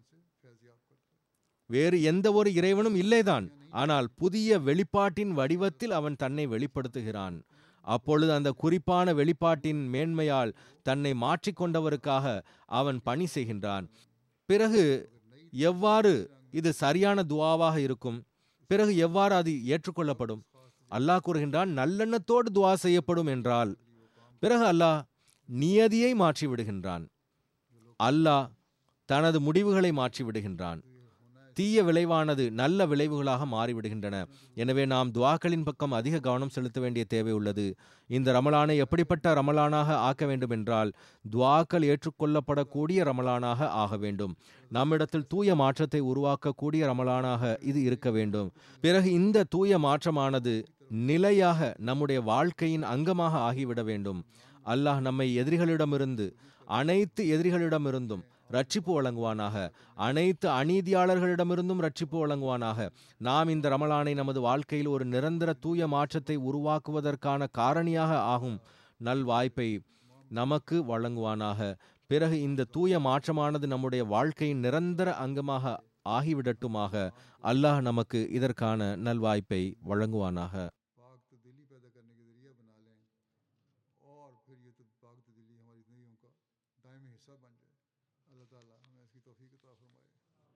வேறு எந்த ஒரு இறைவனும் இல்லைதான் ஆனால் புதிய வெளிப்பாட்டின் வடிவத்தில் அவன் தன்னை வெளிப்படுத்துகிறான் அப்பொழுது அந்த குறிப்பான வெளிப்பாட்டின் மேன்மையால் தன்னை மாற்றிக்கொண்டவருக்காக அவன் பணி செய்கின்றான் பிறகு எவ்வாறு இது சரியான துவாவாக இருக்கும் பிறகு எவ்வாறு அது ஏற்றுக்கொள்ளப்படும் அல்லாஹ் கூறுகின்றான் நல்லெண்ணத்தோடு துவா செய்யப்படும் என்றால் பிறகு அல்லாஹ் நியதியை மாற்றி விடுகின்றான் அல்லாஹ் தனது முடிவுகளை மாற்றி விடுகின்றான் தீய விளைவானது நல்ல விளைவுகளாக மாறிவிடுகின்றன எனவே நாம் துவாக்களின் பக்கம் அதிக கவனம் செலுத்த வேண்டிய தேவை உள்ளது இந்த ரமலானை எப்படிப்பட்ட ரமலானாக ஆக்க வேண்டும் என்றால் துவாக்கள் ஏற்றுக்கொள்ளப்படக்கூடிய ரமலானாக ஆக வேண்டும் நம்மிடத்தில் தூய மாற்றத்தை உருவாக்கக்கூடிய ரமலானாக இது இருக்க வேண்டும் பிறகு இந்த தூய மாற்றமானது நிலையாக நம்முடைய வாழ்க்கையின் அங்கமாக ஆகிவிட வேண்டும் அல்லாஹ் நம்மை எதிரிகளிடமிருந்து அனைத்து எதிரிகளிடமிருந்தும் ரட்சிப்பு வழங்குவானாக அனைத்து அநீதியாளர்களிடமிருந்தும் ரட்சிப்பு வழங்குவானாக நாம் இந்த ரமலானை நமது வாழ்க்கையில் ஒரு நிரந்தர தூய மாற்றத்தை உருவாக்குவதற்கான காரணியாக ஆகும் நல்வாய்ப்பை நமக்கு வழங்குவானாக பிறகு இந்த தூய மாற்றமானது நம்முடைய வாழ்க்கையின் நிரந்தர அங்கமாக ஆகிவிடட்டுமாக அல்லாஹ் நமக்கு இதற்கான நல்வாய்ப்பை வழங்குவானாக पाक तब्दीली पैदा करने के जरिया बना लें और फिर ये तो पाक तब्दीली हमारी जिंदगियों का दायमी हिस्सा बन जाए अल्लाह ताला हमें इसकी तौफीक अता फरमाए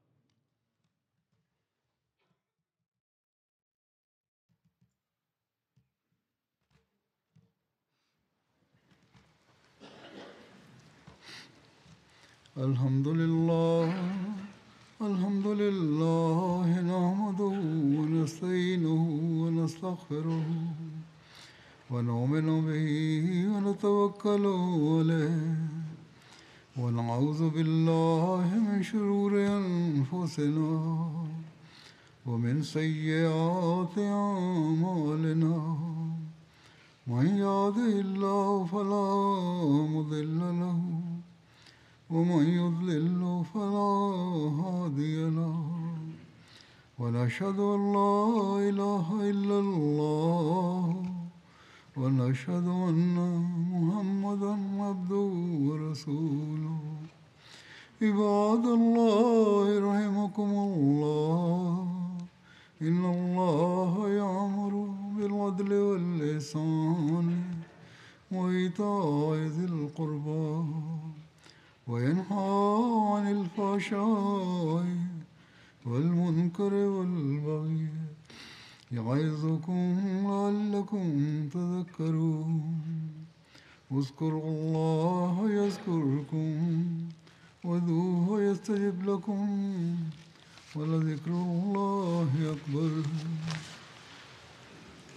الحمد لله الحمد لله نحمده ونستعينه ونستغفره ونؤمن به ونتوكل عليه ونعوذ بالله من شرور أنفسنا ومن سيئات أعمالنا من يهده الله فلا مضل له ومن يضلل فلا هادي له ونشهد أن لا إله إلا الله ونشهد أن محمدا عبده ورسوله عباد الله رحمكم الله إن الله يأمر بالعدل والإحسان وإيتاء ذي القربى وينهى عن الفحشاء والمنكر والبغي يعظكم لعلكم تذكرون اذكروا الله يذكركم وذوه يستجب لكم ولذكر الله أكبر